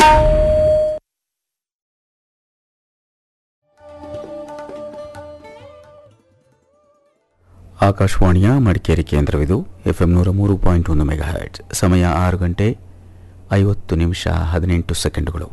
ಆಕಾಶವಾಣಿಯ Madikeri ಕೇಂದ್ರವಿದು F M ನೂರ ಮೂರು ಪಾಯಿಂಟ್ ಒಂದು ಮೆಗಾ ಹರ್ಟ್ಸ್ ಸಮಯ ಆರು ಗಂಟೆ ಐವತ್ತು ನಿಮಿಷ ಹದಿನೆಂಟು ಸೆಕೆಂಡುಗಳು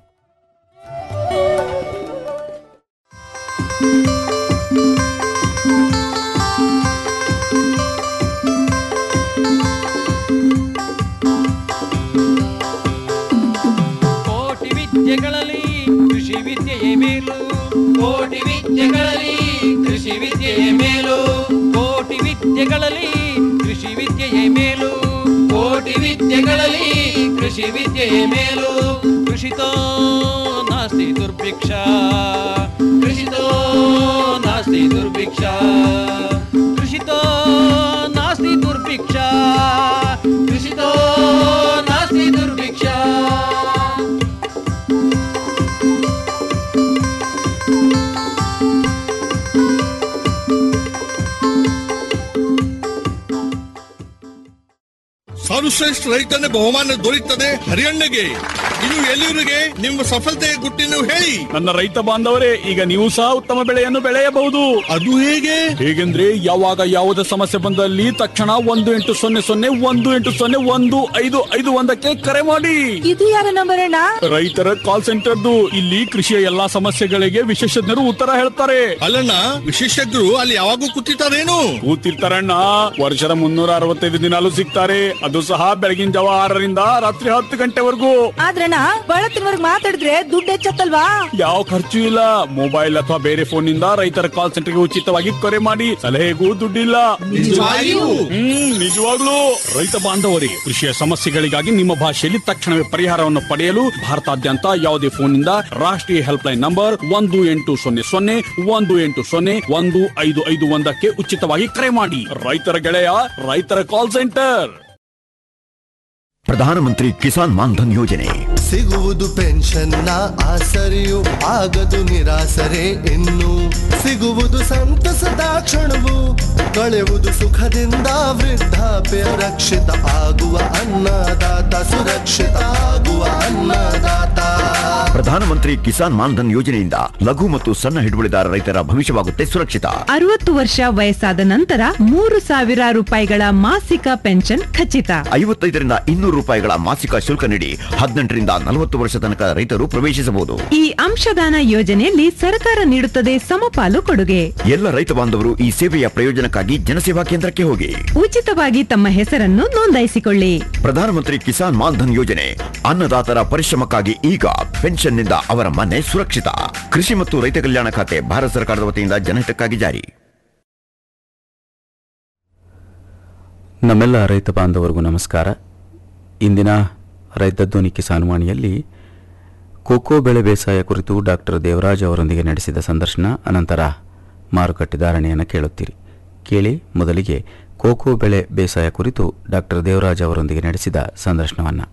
ಕೋಟಿ ವಿದ್ಯೆಗಳಲ್ಲಿ ಕೃಷಿ ವಿದ್ಯೆಯೇ ಮೇಲು ಕೋಟಿ ವಿದ್ಯೆಗಳಲ್ಲಿ ಕೃಷಿ ವಿದ್ಯೆಯೇ ಮೇಲು ಕೋಟಿ ವಿದ್ಯೆಗಳಲ್ಲಿ ಕೃಷಿ ವಿದ್ಯೆಯೇ ಮೇಲು ಕೋಟಿ ವಿದ್ಯೆಗಳಲ್ಲಿ ಕೃಷಿ ವಿದ್ಯೆಯೇ ಮೇಲು ಕೃಷಿತೋ ನಾಸ್ತಿ ದುರ್ಭಿಕ್ಷ ಕೃಷಿತೋ ನಾಸ್ತಿ ದುರ್ಭಿಕ್ಷ ಕೃಷಿತೋ ನಾಸ್ತಿ ದುರ್ಭಿಕ್ಷ ಕೃಷಿತೋ ನಾಸ್ತಿ ದುರ್ಭಿಕ್ಷ ಸರ್ವಶ್ರೇಷ್ಠ ರೈತನ ಬಹುಮಾನ ದೊರೆಯುತ್ತದೆ ಹರಿಯಣ್ಣಗೆ ಇದು ಎಲ್ಲಿವರಿಗೆ ನಿಮ್ಮ ಸಫಲತೆಯ ಗುಟ್ಟಿನ ಹೇಳಿ ನನ್ನ ರೈತ ಬಾಂಧವರೇ ಈಗ ನೀವು ಸಹ ಉತ್ತಮ ಬೆಳೆಯನ್ನು ಬೆಳೆಯಬಹುದು ಅದು ಹೇಗೆ ಹೇಗೆಂದ್ರೆ ಯಾವಾಗ ಯಾವುದೇ ಸಮಸ್ಯೆ ಬಂದಲ್ಲಿ ತಕ್ಷಣ ಒಂದು ಎಂಟು ಸೊನ್ನೆ ಸೊನ್ನೆ ಒಂದು ಎಂಟು ಸೊನ್ನೆ ಒಂದು ಐದು ಐದು ಒಂದಕ್ಕೆ ಕರೆ ಮಾಡಿ ಇದು ಯಾರ ನಂಬರ್ ಅಣ್ಣ ರೈತರ ಕಾಲ್ ಸೆಂಟರ್ದು ಇಲ್ಲಿ ಕೃಷಿಯ ಎಲ್ಲಾ ಸಮಸ್ಯೆಗಳಿಗೆ ವಿಶೇಷಜ್ಞರು ಉತ್ತರ ಹೇಳ್ತಾರೆ ಅಲ್ಲಣ್ಣ ವಿಶೇಷಜ್ಞರು ಅಲ್ಲಿ ಯಾವಾಗೂ ಕೂತಿರ್ತಾರೇನು ಕೂತಿರ್ತಾರಣ್ಣ ವರ್ಷದ ಮುನ್ನೂರ ಅರವತ್ತೈದು ದಿನಾಲು ಸಿಗ್ತಾರೆ ಅದು ಸಹ ಬೆಳಗಿನ ಜಾವ ಆರರಿಂದ ರಾತ್ರಿ ಹತ್ತು ಗಂಟೆವರೆಗೂ ಆದ್ರಣ್ಣ ಬಳತ್ತಿನವರ್ಗ್ ಮಾತಾಡಿದ್ರೆ ದುಡ್ಡು ಹೆಚ್ಚತ್ತಲ್ವಾ ಯಾವ ಖರ್ಚು ಇಲ್ಲ ಮೊಬೈಲ್ ಅಥವಾ ಬೇರೆ ಫೋನ್ ನಿಂದ ರೈತರ ಕಾಲ್ ಸೆಂಟರ್ಗೆ ಉಚಿತವಾಗಿ ಕರೆ ಮಾಡಿ ಸಲಹೆಗೂ ದುಡ್ಡಿಲ್ಲ ನಿಜವಾಗಿಯೂ? ಹ್ಮ್ ನಿಜವಾಗ್ಲೂ ರೈತ ಬಾಂಧವರಿಗೆ ಕೃಷಿಯ ಸಮಸ್ಯೆಗಳಿಗಾಗಿ ನಿಮ್ಮ ಭಾಷೆಯಲ್ಲಿ ತಕ್ಷಣವೇ ಪರಿಹಾರವನ್ನು ಪಡೆಯಲು ಭಾರತಾದ್ಯಂತ ಯಾವುದೇ ಫೋನ್ ನಿಂದ ರಾಷ್ಟ್ರೀಯ ಹೆಲ್ಪ್ ಲೈನ್ ನಂಬರ್ ಒಂದು ಎಂಟು ಸೊನ್ನೆ ಸೊನ್ನೆ ಒಂದು ಎಂಟು ಸೊನ್ನೆ ಒಂದು ಐದು ಐದು ಒಂದಕ್ಕೆ ಉಚಿತವಾಗಿ ಕರೆ ಮಾಡಿ ರೈತರ ಗೆಳೆಯ ರೈತರ ಕಾಲ್ ಸೆಂಟರ್ ಪ್ರಧಾನಮಂತ್ರಿ ಕಿಸಾನ್ ಮಾನ್ಧನ್ ಯೋಜನೆ ಸಿಗುವುದು ಪೆನ್ಷನ್ನ ಆಸರೆಯು ಆಗದು ನಿರಾಸರೆ ಇನ್ನು ಸಿಗುವುದು ಸಂತಸದ ಕ್ಷಣವು ಕಳೆವುದು ಸುಖದಿಂದ ವೃದ್ಧಾಪ್ಯ ರಕ್ಷಿತ ಆಗುವ ಅನ್ನದಾತ ಸುರಕ್ಷಿತ ಆಗುವ ಅನ್ನದಾತ ಪ್ರಧಾನಮಂತ್ರಿ ಕಿಸಾನ್ ಮಾನ್ಧನ್ ಯೋಜನೆಯಿಂದ ಲಘು ಮತ್ತು ಸಣ್ಣ ಹಿಡುವಳಿದಾರ ರೈತರ ಭವಿಷ್ಯವಾಗುತ್ತೆ ಸುರಕ್ಷಿತ ಅರವತ್ತು ವರ್ಷ ವಯಸ್ಸಾದ ನಂತರ ಮೂರು ಸಾವಿರ ರೂಪಾಯಿಗಳ ಮಾಸಿಕ ಪೆನ್ಷನ್ ಖಚಿತ ಐವತ್ತೈದರಿಂದ ಇನ್ನೂರು ರೂಪಾಯಿಗಳ ಮಾಸಿಕ ಶುಲ್ಕ ನೀಡಿ ಹದಿನೆಂಟರಿಂದ ನಲವತ್ತು ವರ್ಷ ತನಕ ರೈತರು ಪ್ರವೇಶಿಸಬಹುದು ಈ ಅಂಶದಾನ ಯೋಜನೆಯಲ್ಲಿ ಸರ್ಕಾರ ನೀಡುತ್ತದೆ ಸಮಪಾಲು ಕೊಡುಗೆ ಎಲ್ಲ ರೈತ ಬಾಂಧವರು ಈ ಸೇವೆಯ ಪ್ರಯೋಜನಕ್ಕಾಗಿ ಜನಸೇವಾ ಕೇಂದ್ರಕ್ಕೆ ಹೋಗಿ ಉಚಿತವಾಗಿ ತಮ್ಮ ಹೆಸರನ್ನು ನೋಂದಾಯಿಸಿಕೊಳ್ಳಿ ಪ್ರಧಾನಮಂತ್ರಿ ಕಿಸಾನ್ ಮಾನ್ಧನ್ ಯೋಜನೆ ಅನ್ನದಾತರ ಪರಿಶ್ರಮಕ್ಕಾಗಿ ಈಗ ಪೆನ್ಷನ್ನಿಂದ ಅವರ ಮನೆ ಸುರಕ್ಷಿತ ಕೃಷಿ ಮತ್ತು ರೈತ ಕಲ್ಯಾಣ ಖಾತೆ ಭಾರತ ಸರ್ಕಾರದ ವತಿಯಿಂದ ಜನಹಿತಕ್ಕಾಗಿ ಜಾರಿ ನಮ್ಮೆಲ್ಲ ರೈತ ಬಾಂಧವರಿಗೂ ನಮಸ್ಕಾರ ಇಂದಿನ ರೈತ ಧ್ವನಿ ಕಿಸಾನ್ವಾಣಿಯಲ್ಲಿ ಕೋಕೋ ಬೆಳೆ ಬೇಸಾಯ ಕುರಿತು ಡಾಕ್ಟರ್ ದೇವರಾಜ್ ಅವರೊಂದಿಗೆ ನಡೆಸಿದ ಸಂದರ್ಶನ ಅನಂತರ ಮಾರುಕಟ್ಟೆ ಧಾರಣೆಯನ್ನು ಕೇಳುತ್ತೀರಿ ಕೇಳಿ ಮೊದಲಿಗೆ ಕೋಕೋ ಬೆಳೆ ಬೇಸಾಯ ಕುರಿತು ಡಾಕ್ಟರ್ ದೇವರಾಜ್ ಅವರೊಂದಿಗೆ ನಡೆಸಿದ ಸಂದರ್ಶನವನ್ನು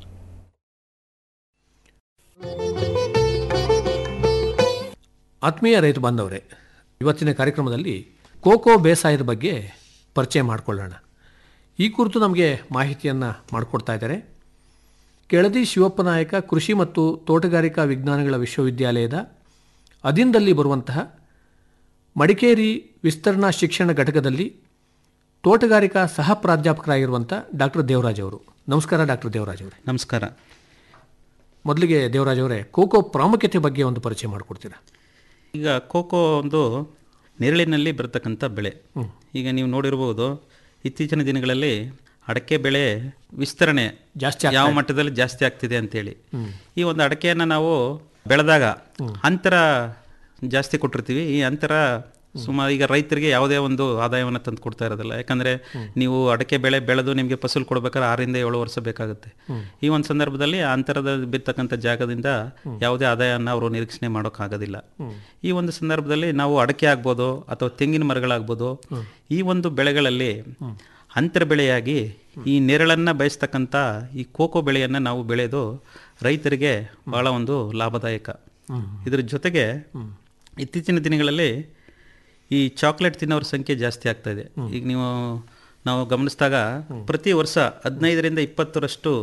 ಆತ್ಮೀಯ ರೈತ ಬಾಂಧವರೇ ಇವತ್ತಿನ ಕಾರ್ಯಕ್ರಮದಲ್ಲಿ ಕೋಕೋ ಬೇಸಾಯದ ಬಗ್ಗೆ ಪರಿಚಯ ಮಾಡಿಕೊಳ್ಳೋಣ ಈ ಕುರಿತು ನಮಗೆ ಮಾಹಿತಿಯನ್ನು ಮಾಡಿಕೊಡ್ತಾ ಇದ್ದಾರೆ ಕೆಳದಿ ಶಿವಪ್ಪ ನಾಯಕ ಕೃಷಿ ಮತ್ತು ತೋಟಗಾರಿಕಾ ವಿಜ್ಞಾನಗಳ ವಿಶ್ವವಿದ್ಯಾಲಯದ ಅಧೀನದಲ್ಲಿ ಬರುವಂತಹ ಮಡಿಕೇರಿ ವಿಸ್ತರಣಾ ಶಿಕ್ಷಣ ಘಟಕದಲ್ಲಿ ತೋಟಗಾರಿಕಾ ಸಹ ಪ್ರಾಧ್ಯಾಪಕರಾಗಿರುವಂಥ ಡಾಕ್ಟರ್ ದೇವರಾಜ್ ಅವರು ನಮಸ್ಕಾರ ಡಾಕ್ಟರ್ ದೇವರಾಜ್ ಅವರೇ ನಮಸ್ಕಾರ ಮೊದಲಿಗೆ ದೇವರಾಜ್ ಅವರೇ ಕೋಕೋ ಪ್ರಾಮುಖ್ಯತೆ ಬಗ್ಗೆ ಒಂದು ಪರಿಚಯ ಮಾಡಿಕೊಡ್ತೀರಾ ಈಗ ಕೋಕೋ ಒಂದು ನೆರಳಿನಲ್ಲಿ ಬರ್ತಕ್ಕಂಥ ಬೆಳೆ ಈಗ ನೀವು ನೋಡಿರ್ಬೋದು ಇತ್ತೀಚಿನ ದಿನಗಳಲ್ಲಿ ಅಡಕೆ ಬೆಳೆ ವಿಸ್ತರಣೆ ಜಾಸ್ತಿ ಯಾವ ಮಟ್ಟದಲ್ಲಿ ಜಾಸ್ತಿ ಆಗ್ತಿದೆ ಅಂತೇಳಿ ಈ ಒಂದು ಅಡಕೆಯನ್ನು ನಾವು ಬೆಳೆದಾಗ ಅಂತರ ಜಾಸ್ತಿ ಕೊಟ್ಟಿರ್ತೀವಿ ಈ ಅಂತರ ಸುಮಾರು ಈಗ ರೈತರಿಗೆ ಯಾವುದೇ ಒಂದು ಆದಾಯವನ್ನು ತಂದು ಕೊಡ್ತಾ ಇರೋದಿಲ್ಲ ಯಾಕಂದ್ರೆ ನೀವು ಅಡಕೆ ಬೆಳೆ ಬೆಳೆದು ನಿಮಗೆ ಫಸಲು ಕೊಡ್ಬೇಕಾದ್ರೆ ಆರರಿಂದ ಏಳು ವರ್ಷ ಬೇಕಾಗುತ್ತೆ ಈ ಒಂದು ಸಂದರ್ಭದಲ್ಲಿ ಆ ಅಂತರದ ಬಿರ್ತಕ್ಕಂಥ ಜಾಗದಿಂದ ಯಾವುದೇ ಆದಾಯವನ್ನು ಅವರು ನಿರೀಕ್ಷಣೆ ಮಾಡೋಕ್ಕಾಗೋದಿಲ್ಲ ಈ ಒಂದು ಸಂದರ್ಭದಲ್ಲಿ ನಾವು ಅಡಕೆ ಆಗ್ಬೋದು ಅಥವಾ ತೆಂಗಿನ ಮರಗಳಾಗ್ಬೋದು ಈ ಒಂದು ಬೆಳೆಗಳಲ್ಲಿ ಅಂತರ ಬೆಳೆಯಾಗಿ ಈ ನೆರಳನ್ನ ಬಯಸ್ತಕ್ಕಂಥ ಈ ಕೋಕೋ ಬೆಳೆಯನ್ನು ನಾವು ಬೆಳೆಯೋದು ರೈತರಿಗೆ ಬಹಳ ಒಂದು ಲಾಭದಾಯಕ ಇದ್ರ ಜೊತೆಗೆ ಇತ್ತೀಚಿನ ದಿನಗಳಲ್ಲಿ ಈ ಚಾಕ್ಲೇಟ್ ತಿನ್ನೋರ ಸಂಖ್ಯೆ ಜಾಸ್ತಿ ಆಗ್ತಾ ಇದೆ ಈಗ ನೀವು ನಾವು ಗಮನಿಸಿದಾಗ ಪ್ರತಿ ವರ್ಷ ಹದಿನೈದರಿಂದ ಇಪ್ಪತ್ತರಷ್ಟು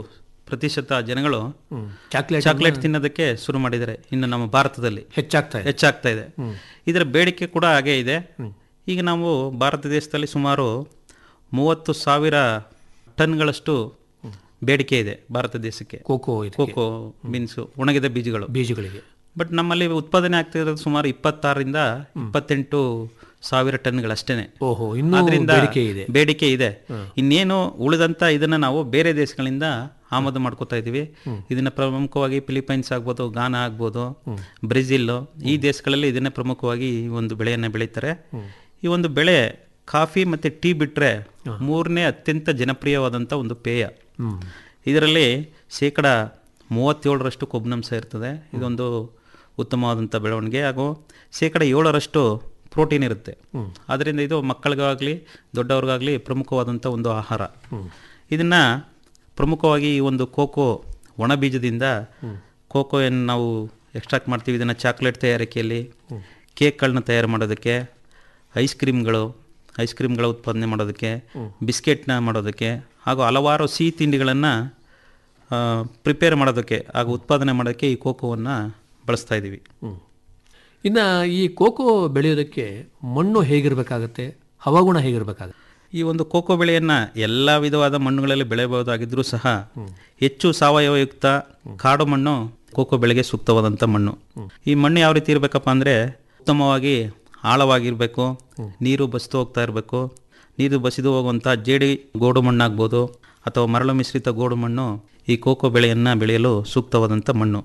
ಪ್ರತಿಶತ ಜನಗಳು ಚಾಕ್ಲೇಟ್ ಚಾಕ್ಲೇಟ್ ತಿನ್ನೋದಕ್ಕೆ ಶುರು ಮಾಡಿದ್ದಾರೆ ಇನ್ನು ನಮ್ಮ ಭಾರತದಲ್ಲಿ ಹೆಚ್ಚಾಗ್ತಾ ಇದೆ ಹೆಚ್ಚಾಗ್ತಾ ಇದೆ ಇದರ ಬೇಡಿಕೆ ಕೂಡ ಹಾಗೇ ಇದೆ ಈಗ ನಾವು ಭಾರತ ದೇಶದಲ್ಲಿ ಸುಮಾರು ಮೂವತ್ತು ಸಾವಿರ ಟನ್ಗಳಷ್ಟು ಬೇಡಿಕೆ ಇದೆ ಭಾರತ ದೇಶಕ್ಕೆ ಕೋಕೋ ಇದಕ್ಕೆ ಕೋಕೋ ಬೀನ್ಸು ಒಣಗಿದ ಬೀಜಗಳು ಬೀಜಗಳಿಗೆ ಬಟ್ ನಮ್ಮಲ್ಲಿ ಉತ್ಪಾದನೆ ಆಗ್ತಾ ಇರೋದು ಸುಮಾರು ಇಪ್ಪತ್ತಾರರಿಂದ ಇಪ್ಪತ್ತೆಂಟು ಸಾವಿರ ಟನ್ಗಳಷ್ಟೇನೆ ಓಹೋ ಇನ್ನೂ ಆದ್ರಿಂದ ಬೇಡಿಕೆ ಇದೆ ಬೇಡಿಕೆ ಇದೆ ಇನ್ನೇನು ಉಳಿದಂತ ಇದನ್ನ ನಾವು ಬೇರೆ ದೇಶಗಳಿಂದ ಆಮದು ಮಾಡ್ಕೋತಾ ಇದೀವಿ ಇದನ್ನ ಪ್ರಮುಖವಾಗಿ ಫಿಲಿಪೈನ್ಸ್ ಆಗ್ಬೋದು ಗಾನಾ ಆಗ್ಬೋದು ಬ್ರೆಜಿಲ್ ಈ ದೇಶಗಳಲ್ಲಿ ಇದನ್ನ ಪ್ರಮುಖವಾಗಿ ಈ ಒಂದು ಬೆಳೆಯನ್ನ ಬೆಳೀತಾರೆ ಈ ಒಂದು ಬೆಳೆ ಕಾಫಿ ಮತ್ತೆ ಟೀ ಬಿಟ್ರೆ ಮೂರನೇ ಅತ್ಯಂತ ಜನಪ್ರಿಯವಾದಂಥ ಒಂದು ಪೇಯ ಇದರಲ್ಲಿ ಶೇಕಡ ಮೂವತ್ತೇಳರಷ್ಟು ಕೊಬ್ಬಿನಾಂಶ ಇರ್ತದೆ ಇದೊಂದು ಉತ್ತಮವಾದಂಥ ಬೆಳವಣಿಗೆ ಹಾಗೂ ಶೇಕಡ ಏಳರಷ್ಟು ಪ್ರೋಟೀನ್ ಇರುತ್ತೆ ಅದರಿಂದ ಇದು ಮಕ್ಕಳಿಗಾಗಲಿ ದೊಡ್ಡವ್ರಿಗಾಗಲಿ ಪ್ರಮುಖವಾದಂಥ ಒಂದು ಆಹಾರ ಇದನ್ನ ಪ್ರಮುಖವಾಗಿ ಈ ಒಂದು ಕೋಕೋ ಒಣ ಬೀಜದಿಂದ ಕೋಕೋ ಏನು ನಾವು ಎಕ್ಸ್ಟ್ರಾಕ್ಟ್ ಮಾಡ್ತೀವಿ ಇದನ್ನು ಚಾಕ್ಲೇಟ್ ತಯಾರಿಕೆಯಲ್ಲಿ ಕೇಕ್ಗಳನ್ನ ತಯಾರು ಮಾಡೋದಕ್ಕೆ ಐಸ್ ಕ್ರೀಮ್ಗಳು ಐಸ್ ಕ್ರೀಮ್ಗಳ ಉತ್ಪಾದನೆ ಮಾಡೋದಕ್ಕೆ ಬಿಸ್ಕೆಟ್ನ ಮಾಡೋದಕ್ಕೆ ಹಾಗೂ ಹಲವಾರು ಸಿಹಿ ತಿಂಡಿಗಳನ್ನು ಪ್ರಿಪೇರ್ ಮಾಡೋದಕ್ಕೆ ಹಾಗೂ ಉತ್ಪಾದನೆ ಮಾಡೋದಕ್ಕೆ ಈ ಕೋಕೋವನ್ನು ಬಳಸ್ತಾ ಇದ್ದೀವಿ ಇನ್ನು ಈ ಕೋಕೋ ಬೆಳೆಯೋದಕ್ಕೆ ಮಣ್ಣು ಹೇಗಿರಬೇಕಾಗತ್ತೆ ಹವಾಗುಣ ಹೇಗಿರಬೇಕಾಗತ್ತೆ ಈ ಒಂದು ಕೋಕೋ ಬೆಳೆಯನ್ನು ಎಲ್ಲ ವಿಧವಾದ ಮಣ್ಣುಗಳಲ್ಲಿ ಬೆಳೆಯಬಹುದಾಗಿದ್ರೂ ಸಹ ಹೆಚ್ಚು ಸಾವಯವಯುಕ್ತ ಕಾಡು ಮಣ್ಣು ಕೋಕೋ ಬೆಳೆಗೆ ಸೂಕ್ತವಾದಂಥ ಮಣ್ಣು ಈ ಮಣ್ಣು ಯಾವ ರೀತಿ ಇರಬೇಕಪ್ಪ ಅಂದರೆ ಉತ್ತಮವಾಗಿ ಆಳವಾಗಿರಬೇಕು ನೀರು ಬಸಿದು ಹೋಗ್ತಾ ಇರಬೇಕು ನೀರು ಬಸಿದು ಹೋಗುವಂಥ ಜೇಡಿ ಗೋಡು ಮಣ್ಣಾಗ್ಬೋದು ಅಥವಾ ಮರಳು ಮಿಶ್ರಿತ ಗೋಡು ಮಣ್ಣು ಈ ಕೋಕೋ ಬೆಳೆಯನ್ನು ಬೆಳೆಯಲು ಸೂಕ್ತವಾದಂಥ ಮಣ್ಣು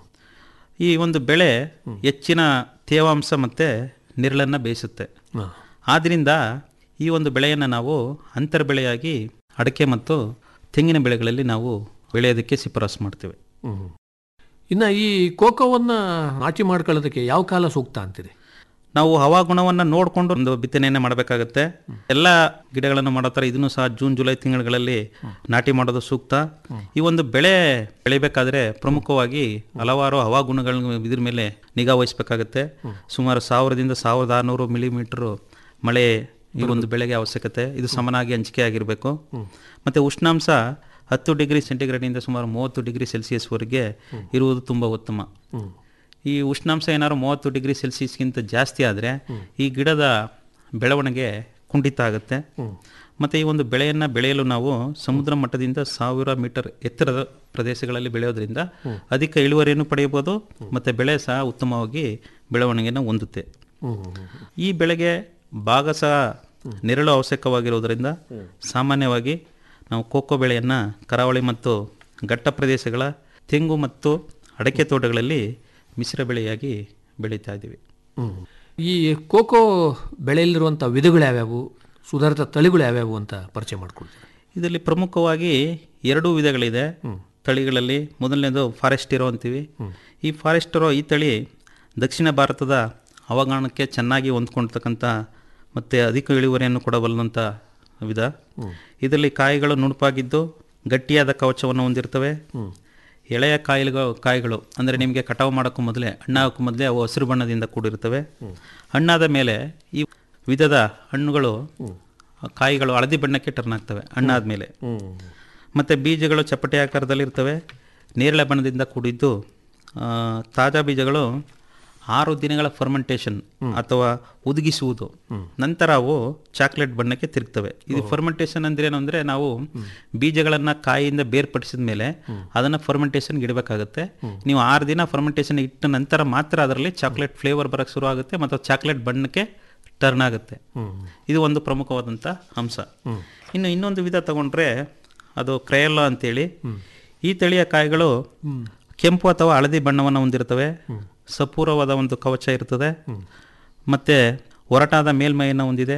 ಈ ಒಂದು ಬೆಳೆ ಹೆಚ್ಚಿನ ತೇವಾಂಶ ಮತ್ತು ನೀರಳನ್ನು ಬೇಯಿಸುತ್ತೆ ಆದ್ದರಿಂದ ಈ ಒಂದು ಬೆಳೆಯನ್ನು ನಾವು ಅಂತರ್ ಬೆಳೆಯಾಗಿ ಅಡಿಕೆ ಮತ್ತು ತೆಂಗಿನ ಬೆಳೆಗಳಲ್ಲಿ ನಾವು ಬೆಳೆಯೋದಕ್ಕೆ ಶಿಫಾರಸು ಮಾಡ್ತೇವೆ ಇನ್ನು ಈ ಕೋಕೋವನ್ನು ನಾಟಿ ಮಾಡ್ಕೊಳ್ಳೋದಕ್ಕೆ ಯಾವ ಕಾಲ ಸೂಕ್ತ ಅಂತೀರಿ ನಾವು ಹವಾಗುಣವನ್ನು ನೋಡಿಕೊಂಡು ಒಂದು ಬಿತ್ತನೆಯನ್ನು ಮಾಡಬೇಕಾಗತ್ತೆ ಎಲ್ಲ ಗಿಡಗಳನ್ನು ಮಾಡೋ ಥರ ಇದನ್ನು ಸಹ ಜೂನ್ ಜುಲೈ ತಿಂಗಳುಗಳಲ್ಲಿ ನಾಟಿ ಮಾಡೋದು ಸೂಕ್ತ ಈ ಒಂದು ಬೆಳೆ ಬೆಳಿಬೇಕಾದ್ರೆ ಪ್ರಮುಖವಾಗಿ ಹಲವಾರು ಹವಾಗುಣಗಳ ಇದ್ರ ಮೇಲೆ ನಿಗಾ ವಹಿಸಬೇಕಾಗತ್ತೆ ಸುಮಾರು ಸಾವಿರದಿಂದ ಸಾವಿರದ ಆರುನೂರು ಮಿಲಿಮೀಟರ್ ಮಳೆ ಈ ಒಂದು ಬೆಳೆಗೆ ಅವಶ್ಯಕತೆ ಇದು ಸಮನಾಗಿ ಹಂಚಿಕೆ ಆಗಿರಬೇಕು ಮತ್ತು ಉಷ್ಣಾಂಶ ಹತ್ತು ಡಿಗ್ರಿ ಸೆಂಟಿಗ್ರೇಡಿಂದ ಸುಮಾರು ಮೂವತ್ತು ಡಿಗ್ರಿ ಸೆಲ್ಸಿಯಸ್ವರೆಗೆ ಇರುವುದು ತುಂಬ ಉತ್ತಮ ಈ ಉಷ್ಣಾಂಶ ಏನಾದ್ರು ಮೂವತ್ತು ಡಿಗ್ರಿ ಸೆಲ್ಸಿಯಸ್ಗಿಂತ ಜಾಸ್ತಿ ಆದರೆ ಈ ಗಿಡದ ಬೆಳವಣಿಗೆ ಕುಂಠಿತ ಆಗುತ್ತೆ ಮತ್ತು ಈ ಒಂದು ಬೆಳೆಯನ್ನು ಬೆಳೆಯಲು ನಾವು ಸಮುದ್ರ ಮಟ್ಟದಿಂದ ಸಾವಿರ ಮೀಟರ್ ಎತ್ತರದ ಪ್ರದೇಶಗಳಲ್ಲಿ ಬೆಳೆಯೋದ್ರಿಂದ ಅಧಿಕ ಇಳುವರಿಯನ್ನು ಪಡೆಯಬಹುದು ಮತ್ತು ಬೆಳೆ ಸಹ ಉತ್ತಮವಾಗಿ ಬೆಳವಣಿಗೆಯನ್ನು ಹೊಂದುತ್ತೆ ಈ ಬೆಳೆಗೆ ಭಾಗ ಸಹ ನೆರಳು ಅವಶ್ಯಕವಾಗಿರುವುದರಿಂದ ಸಾಮಾನ್ಯವಾಗಿ ನಾವು ಕೋಕೋ ಬೆಳೆಯನ್ನು ಕರಾವಳಿ ಮತ್ತು ಘಟ್ಟ ಪ್ರದೇಶಗಳ ತೆಂಗು ಮತ್ತು ಅಡಕೆ ತೋಟಗಳಲ್ಲಿ ಮಿಶ್ರ ಬೆಳೆಯಾಗಿ ಬೆಳೀತಾ ಇದ್ದೀವಿ ಈ ಕೋಕೋ ಬೆಳೆಯಲ್ಲಿರುವಂಥ ವಿಧಗಳು ಯಾವ್ಯಾವು ಸುಧಾರಿತ ತಳಿಗಳು ಯಾವ್ಯಾವು ಅಂತ ಪರಿಚಯ ಮಾಡ್ಕೊಡ್ತೀವಿ ಇದರಲ್ಲಿ ಪ್ರಮುಖವಾಗಿ ಎರಡೂ ವಿಧಗಳಿದೆ ತಳಿಗಳಲ್ಲಿ ಮೊದಲನೇದು ಫಾರೆಸ್ಟಿರೋ ಅಂತೀವಿ ಈ ಫಾರೆಸ್ಟಿರೋ ಈ ತಳಿ ದಕ್ಷಿಣ ಭಾರತದ ಹವಾಮಾನಕ್ಕೆ ಚೆನ್ನಾಗಿ ಹೊಂದ್ಕೊಳ್ತಕ್ಕಂಥ ಮತ್ತು ಅಧಿಕ ಇಳುವರಿಯನ್ನು ಕೊಡಬಲ್ಲಂಥ ವಿಧ ಇದರಲ್ಲಿ ಕಾಯಿಗಳು ನುಣುಪಾಗಿದ್ದು ಗಟ್ಟಿಯಾದ ಕವಚವನ್ನು ಹೊಂದಿರ್ತವೆ ಎಳೆಯ ಕಾಯಿಗಳು ಕಾಯಿಗಳು ಅಂದರೆ ನಿಮಗೆ ಕಟಾವು ಮಾಡೋಕ್ಕೂ ಮೊದಲೇ ಹಣ್ಣಾಗೋಕ್ಕೂ ಮೊದಲೇ ಅವು ಹಸಿರು ಬಣ್ಣದಿಂದ ಕೂಡಿರ್ತವೆ ಹಣ್ಣಾದ ಮೇಲೆ ಈ ವಿಧದ ಹಣ್ಣುಗಳು ಕಾಯಿಗಳು ಹಳದಿ ಬಣ್ಣಕ್ಕೆ ಟರ್ನ್ ಆಗ್ತವೆ ಹಣ್ಣಾದ ಮೇಲೆ ಮತ್ತು ಬೀಜಗಳು ಚಪ್ಪಟೆ ಆಕಾರದಲ್ಲಿರ್ತವೆ ನೇರಳೆ ಬಣ್ಣದಿಂದ ಕೂಡಿದ್ದು ಆ, ತಾಜಾ ಬೀಜಗಳು ಆರು ದಿನಗಳ ಫರ್ಮೆಂಟೇಷನ್ ಅಥವಾ ಉದುಗಿಸುವುದು ನಂತರ ಅವು ಚಾಕ್ಲೇಟ್ ಬಣ್ಣಕ್ಕೆ ತಿರುಗ್ತವೆ ಇದು ಫರ್ಮೆಂಟೇಷನ್ ಅಂದ್ರೆ ಏನು ಅಂದ್ರೆ ನಾವು ಬೀಜಗಳನ್ನ ಕಾಯಿಯಿಂದ ಬೇರ್ಪಡಿಸಿದ ಮೇಲೆ ಅದನ್ನ ಫರ್ಮೆಂಟೇಷನ್ ಇಡಬೇಕಾಗುತ್ತೆ ನೀವು ಆರು ದಿನ ಫರ್ಮೆಂಟೇಷನ್ ಇಟ್ಟ ನಂತರ ಮಾತ್ರ ಅದರಲ್ಲಿ ಚಾಕ್ಲೇಟ್ ಫ್ಲೇವರ್ ಬರಕ್ಕೆ ಶುರು ಆಗುತ್ತೆ ಮತ್ತು ಚಾಕ್ಲೇಟ್ ಬಣ್ಣಕ್ಕೆ ಟರ್ನ್ ಆಗುತ್ತೆ ಇದು ಒಂದು ಪ್ರಮುಖವಾದಂಥ ಅಂಶ ಇನ್ನು ಇನ್ನೊಂದು ವಿಧ ತಗೊಂಡ್ರೆ ಅದು ಕ್ರಯಲ್ಲ ಅಂತೇಳಿ ಈ ತಳಿಯ ಕಾಯಿಗಳು ಕೆಂಪು ಅಥವಾ ಹಳದಿ ಬಣ್ಣವನ್ನು ಹೊಂದಿರ್ತವೆ ಸಪೂರವಾದ ಒಂದು ಕವಚ ಇರ್ತದೆ ಮತ್ತು ಒರಟಾದ ಮೇಲ್ಮೈಯನ್ನು ಹೊಂದಿದೆ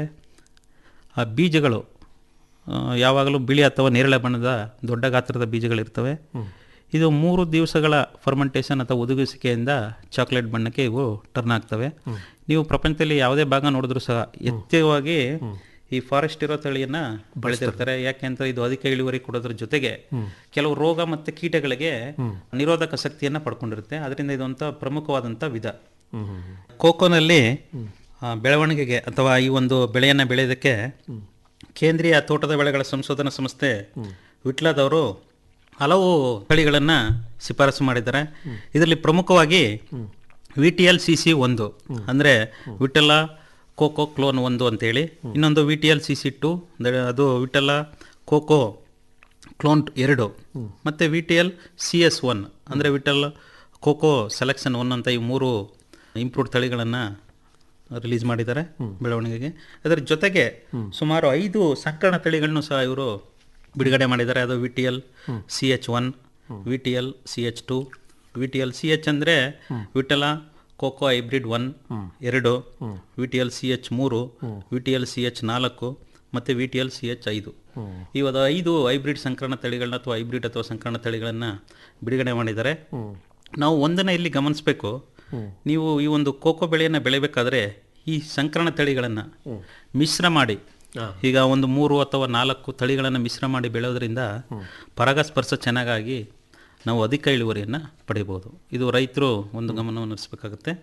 ಆ ಬೀಜಗಳು ಆ, ಯಾವಾಗಲೂ ಬಿಳಿ ಅಥವಾ ನೇರಳೆ ಬಣ್ಣದ ದೊಡ್ಡ ಗಾತ್ರದ ಬೀಜಗಳಿರ್ತವೆ ಇದು ಮೂರು ದಿವಸಗಳ ಫರ್ಮೆಂಟೇಷನ್ ಅಥವಾ ಒದಗಿಸಿಕೆಯಿಂದ ಚಾಕ್ಲೇಟ್ ಬಣ್ಣಕ್ಕೆ ಇವು ಟರ್ನ್ ಆಗ್ತವೆ ನೀವು ಪ್ರಪಂಚದಲ್ಲಿ ಯಾವುದೇ ಭಾಗ ನೋಡಿದ್ರು ಸಹ ಎತ್ತವಾಗಿ ಈ ಫಾರೆಸ್ಟ್ ಇರೋ ತಳಿಯನ್ನ ಬೆಳೆದಿರ್ತಾರೆ ಯಾಕೆಂದ್ರೆ ಇದು ಅಧಿಕ ಇಳುವರಿ ಕೊಡೋದ್ರ ಜೊತೆಗೆ ಕೆಲವು ರೋಗ ಮತ್ತು ಕೀಟಗಳಿಗೆ ನಿರೋಧಕ ಶಕ್ತಿಯನ್ನ ಪಡ್ಕೊಂಡಿರುತ್ತೆ ಅದರಿಂದ ಇದೊಂಥ ಪ್ರಮುಖವಾದಂಥ ವಿಧ ಕೋಕೋನಲ್ಲಿ ಆ, ಬೆಳವಣಿಗೆಗೆ ಅಥವಾ ಈ ಒಂದು ಬೆಳೆಯನ್ನು ಬೆಳೆಯೋದಕ್ಕೆ ಕೇಂದ್ರೀಯ ತೋಟದ ಬೆಳೆಗಳ ಸಂಶೋಧನಾ ಸಂಸ್ಥೆ ವಿಟ್ಲದವರು ಹಲವು ತಳಿಗಳನ್ನು ಶಿಫಾರಸು ಮಾಡಿದ್ದಾರೆ ಇದರಲ್ಲಿ ಪ್ರಮುಖವಾಗಿ V T L C C ಒಂದು ಅಂದರೆ ವಿಠಲ ಕೋಕೋ ಕ್ಲೋನ್ ಒಂದು ಅಂತೇಳಿ ಇನ್ನೊಂದು V T L C C two ಅದು ವಿಠಲ ಕೋಕೋ ಕ್ಲೋನ್ ಎರಡು ಮತ್ತು V T L C S one ಅಂದರೆ ವಿಠಲ್ ಕೋಕೋ ಸೆಲೆಕ್ಷನ್ ಒನ್ ಅಂತ ಈ ಮೂರು ಇಂಪ್ರೂವ್ಡ್ ತಳಿಗಳನ್ನು ರಿಲೀಸ್ ಮಾಡಿದ್ದಾರೆ ಬೆಳವಣಿಗೆಗೆ ಅದರ ಜೊತೆಗೆ ಸುಮಾರು ಐದು ಸಂಕರಣ ತಳಿಗಳನ್ನು ಸಹ ಇವರು ಬಿಡುಗಡೆ ಮಾಡಿದ್ದಾರೆ ಅದು V T L C H one V T L C H two V T L C H ಅಂದರೆ ವಿಠಲ ಕೋಕೋ ಹೈಬ್ರಿಡ್ ಒನ್ ಎರಡು V T L C H ಮೂರು V T L C H ನಾಲ್ಕು ಮತ್ತು V T L C H ಐದು ಇವಾಗ ಐದು hybrid ಸಂಕರಣ ತಳಿಗಳನ್ನ ಅಥವಾ ಹೈಬ್ರಿಡ್ ಅಥವಾ ಸಂಕರಣ ತಳಿಗಳನ್ನು ಬಿಡುಗಡೆ ಮಾಡಿದ್ದಾರೆ ನಾವು ಒಂದನ್ನು ಇಲ್ಲಿ ಗಮನಿಸಬೇಕು ನೀವು ಈ ಒಂದು ಕೋಕೋ ಬೆಳೆಯನ್ನು ಬೆಳಿಬೇಕಾದ್ರೆ ಈ ಸಂಕರಣ ತಳಿಗಳನ್ನು ಮಿಶ್ರ ಮಾಡಿ ಈಗ ಒಂದು ಮೂರು ಅಥವಾ ನಾಲ್ಕು ತಳಿಗಳನ್ನು ಮಿಶ್ರ ಮಾಡಿ ಬೆಳೆಯೋದ್ರಿಂದ ಪರಾಗಸ್ಪರ್ಶ ಚೆನ್ನಾಗಾಗಿ ನಾವು ಅಧಿಕ ಇಳುವರಿಯನ್ನು ಪಡಿಬೋದು ಇದು ರೈತರು ಒಂದು ಗಮನವನ್ನು ಹರಿಸ್ಬೇಕಾಗುತ್ತೆ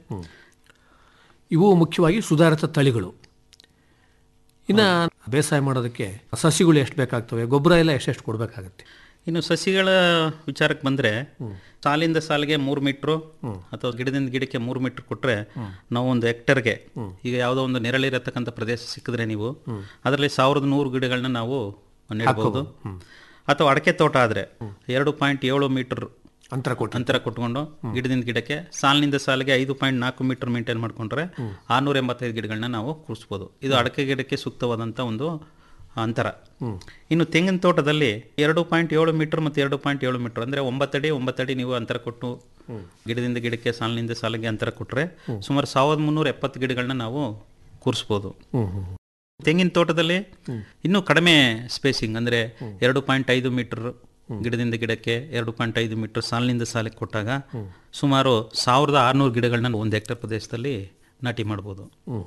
ಇವು ಮುಖ್ಯವಾಗಿ ಸುಧಾರಿತ ತಳಿಗಳು ಇನ್ನು ಬೇಸಾಯ ಮಾಡೋದಕ್ಕೆ ಸಸಿಗಳು ಎಷ್ಟು ಬೇಕಾಗ್ತವೆ ಗೊಬ್ಬರ ಎಲ್ಲ ಎಷ್ಟೆಷ್ಟು ಕೊಡಬೇಕಾಗತ್ತೆ ಇನ್ನು ಸಸಿಗಳ ವಿಚಾರಕ್ಕೆ ಬಂದರೆ ಸಾಲಿಂದ ಸಾಲಿಗೆ ಮೂರು ಮೀಟ್ರು ಅಥವಾ ಗಿಡದಿಂದ ಗಿಡಕ್ಕೆ ಮೂರು ಮೀಟ್ರ್ ಕೊಟ್ಟರೆ ನಾವು ಒಂದು ಹೆಕ್ಟರ್ಗೆ ಈಗ ಯಾವುದೋ ಒಂದು ನೆರಳಿರತಕ್ಕಂಥ ಪ್ರದೇಶ ಸಿಕ್ಕಿದ್ರೆ ನೀವು ಅದರಲ್ಲಿ ಸಾವಿರದ ನೂರು ಗಿಡಗಳನ್ನ ನಾವು ನೆಡಬಹುದು ಅಥವಾ ಅಡಕೆ ತೋಟ ಆದರೆ ಎರಡು ಪಾಯಿಂಟ್ ಏಳು ಮೀಟರ್ ಅಂತರ ಕೊಟ್ಟು ಅಂತರ ಕೊಟ್ಕೊಂಡು ಗಿಡದಿಂದ ಗಿಡಕ್ಕೆ ಸಾಲಿನಿಂದ ಸಾಲಿಗೆ ಐದು ಪಾಯಿಂಟ್ ನಾಲ್ಕು ಮೀಟರ್ ಮೇಂಟೈನ್ ಮಾಡ್ಕೊಂಡ್ರೆ ಆರ್ನೂರ ಎಂಬತ್ತೈದು ಗಿಡಗಳನ್ನ ನಾವು ಕೂರಿಸ್ಬೋದು ಇದು ಅಡಕೆ ಗಿಡಕ್ಕೆ ಸೂಕ್ತವಾದಂಥ ಒಂದು ಅಂತರ ಇನ್ನು ತೆಂಗಿನ ತೋಟದಲ್ಲಿ ಎರಡು ಪಾಯಿಂಟ್ ಏಳು ಮೀಟರ್ ಮತ್ತು ಎರಡು ಪಾಯಿಂಟ್ ಏಳು ಮೀಟರ್ ಅಂದರೆ ಒಂಬತ್ತಡಿ ಒಂಬತ್ತಡಿ ನೀವು ಅಂತರ ಕೊಟ್ಟು ಗಿಡದಿಂದ ಗಿಡಕ್ಕೆ ಸಾಲಿನಿಂದ ಸಾಲಿಗೆ ಅಂತರ ಕೊಟ್ಟರೆ ಸುಮಾರು ಸಾವಿರದ ಮುನ್ನೂರ ಎಪ್ಪತ್ತು ಗಿಡಗಳನ್ನ ನಾವು ಕೂರಿಸ್ಬೋದು ತೆಂಗಿನ ತೋಟದಲ್ಲಿ ಇನ್ನೂ ಕಡಿಮೆ ಸ್ಪೇಸಿಂಗ್ ಅಂದರೆ ಎರಡು ಪಾಯಿಂಟ್ ಐದು ಮೀಟರ್ ಗಿಡದಿಂದ ಗಿಡಕ್ಕೆ ಎರಡು ಪಾಯಿಂಟ್ ಐದು ಮೀಟರ್ ಸಾಲಿನಿಂದ ಸಾಲಿಗೆ ಕೊಟ್ಟಾಗ ಸುಮಾರು ಸಾವಿರದ ಆರುನೂರು ಗಿಡಗಳನ್ನ ಒಂದು ಹೆಕ್ಟರ್ ಪ್ರದೇಶದಲ್ಲಿ ನಾಟಿ ಮಾಡ್ಬೋದು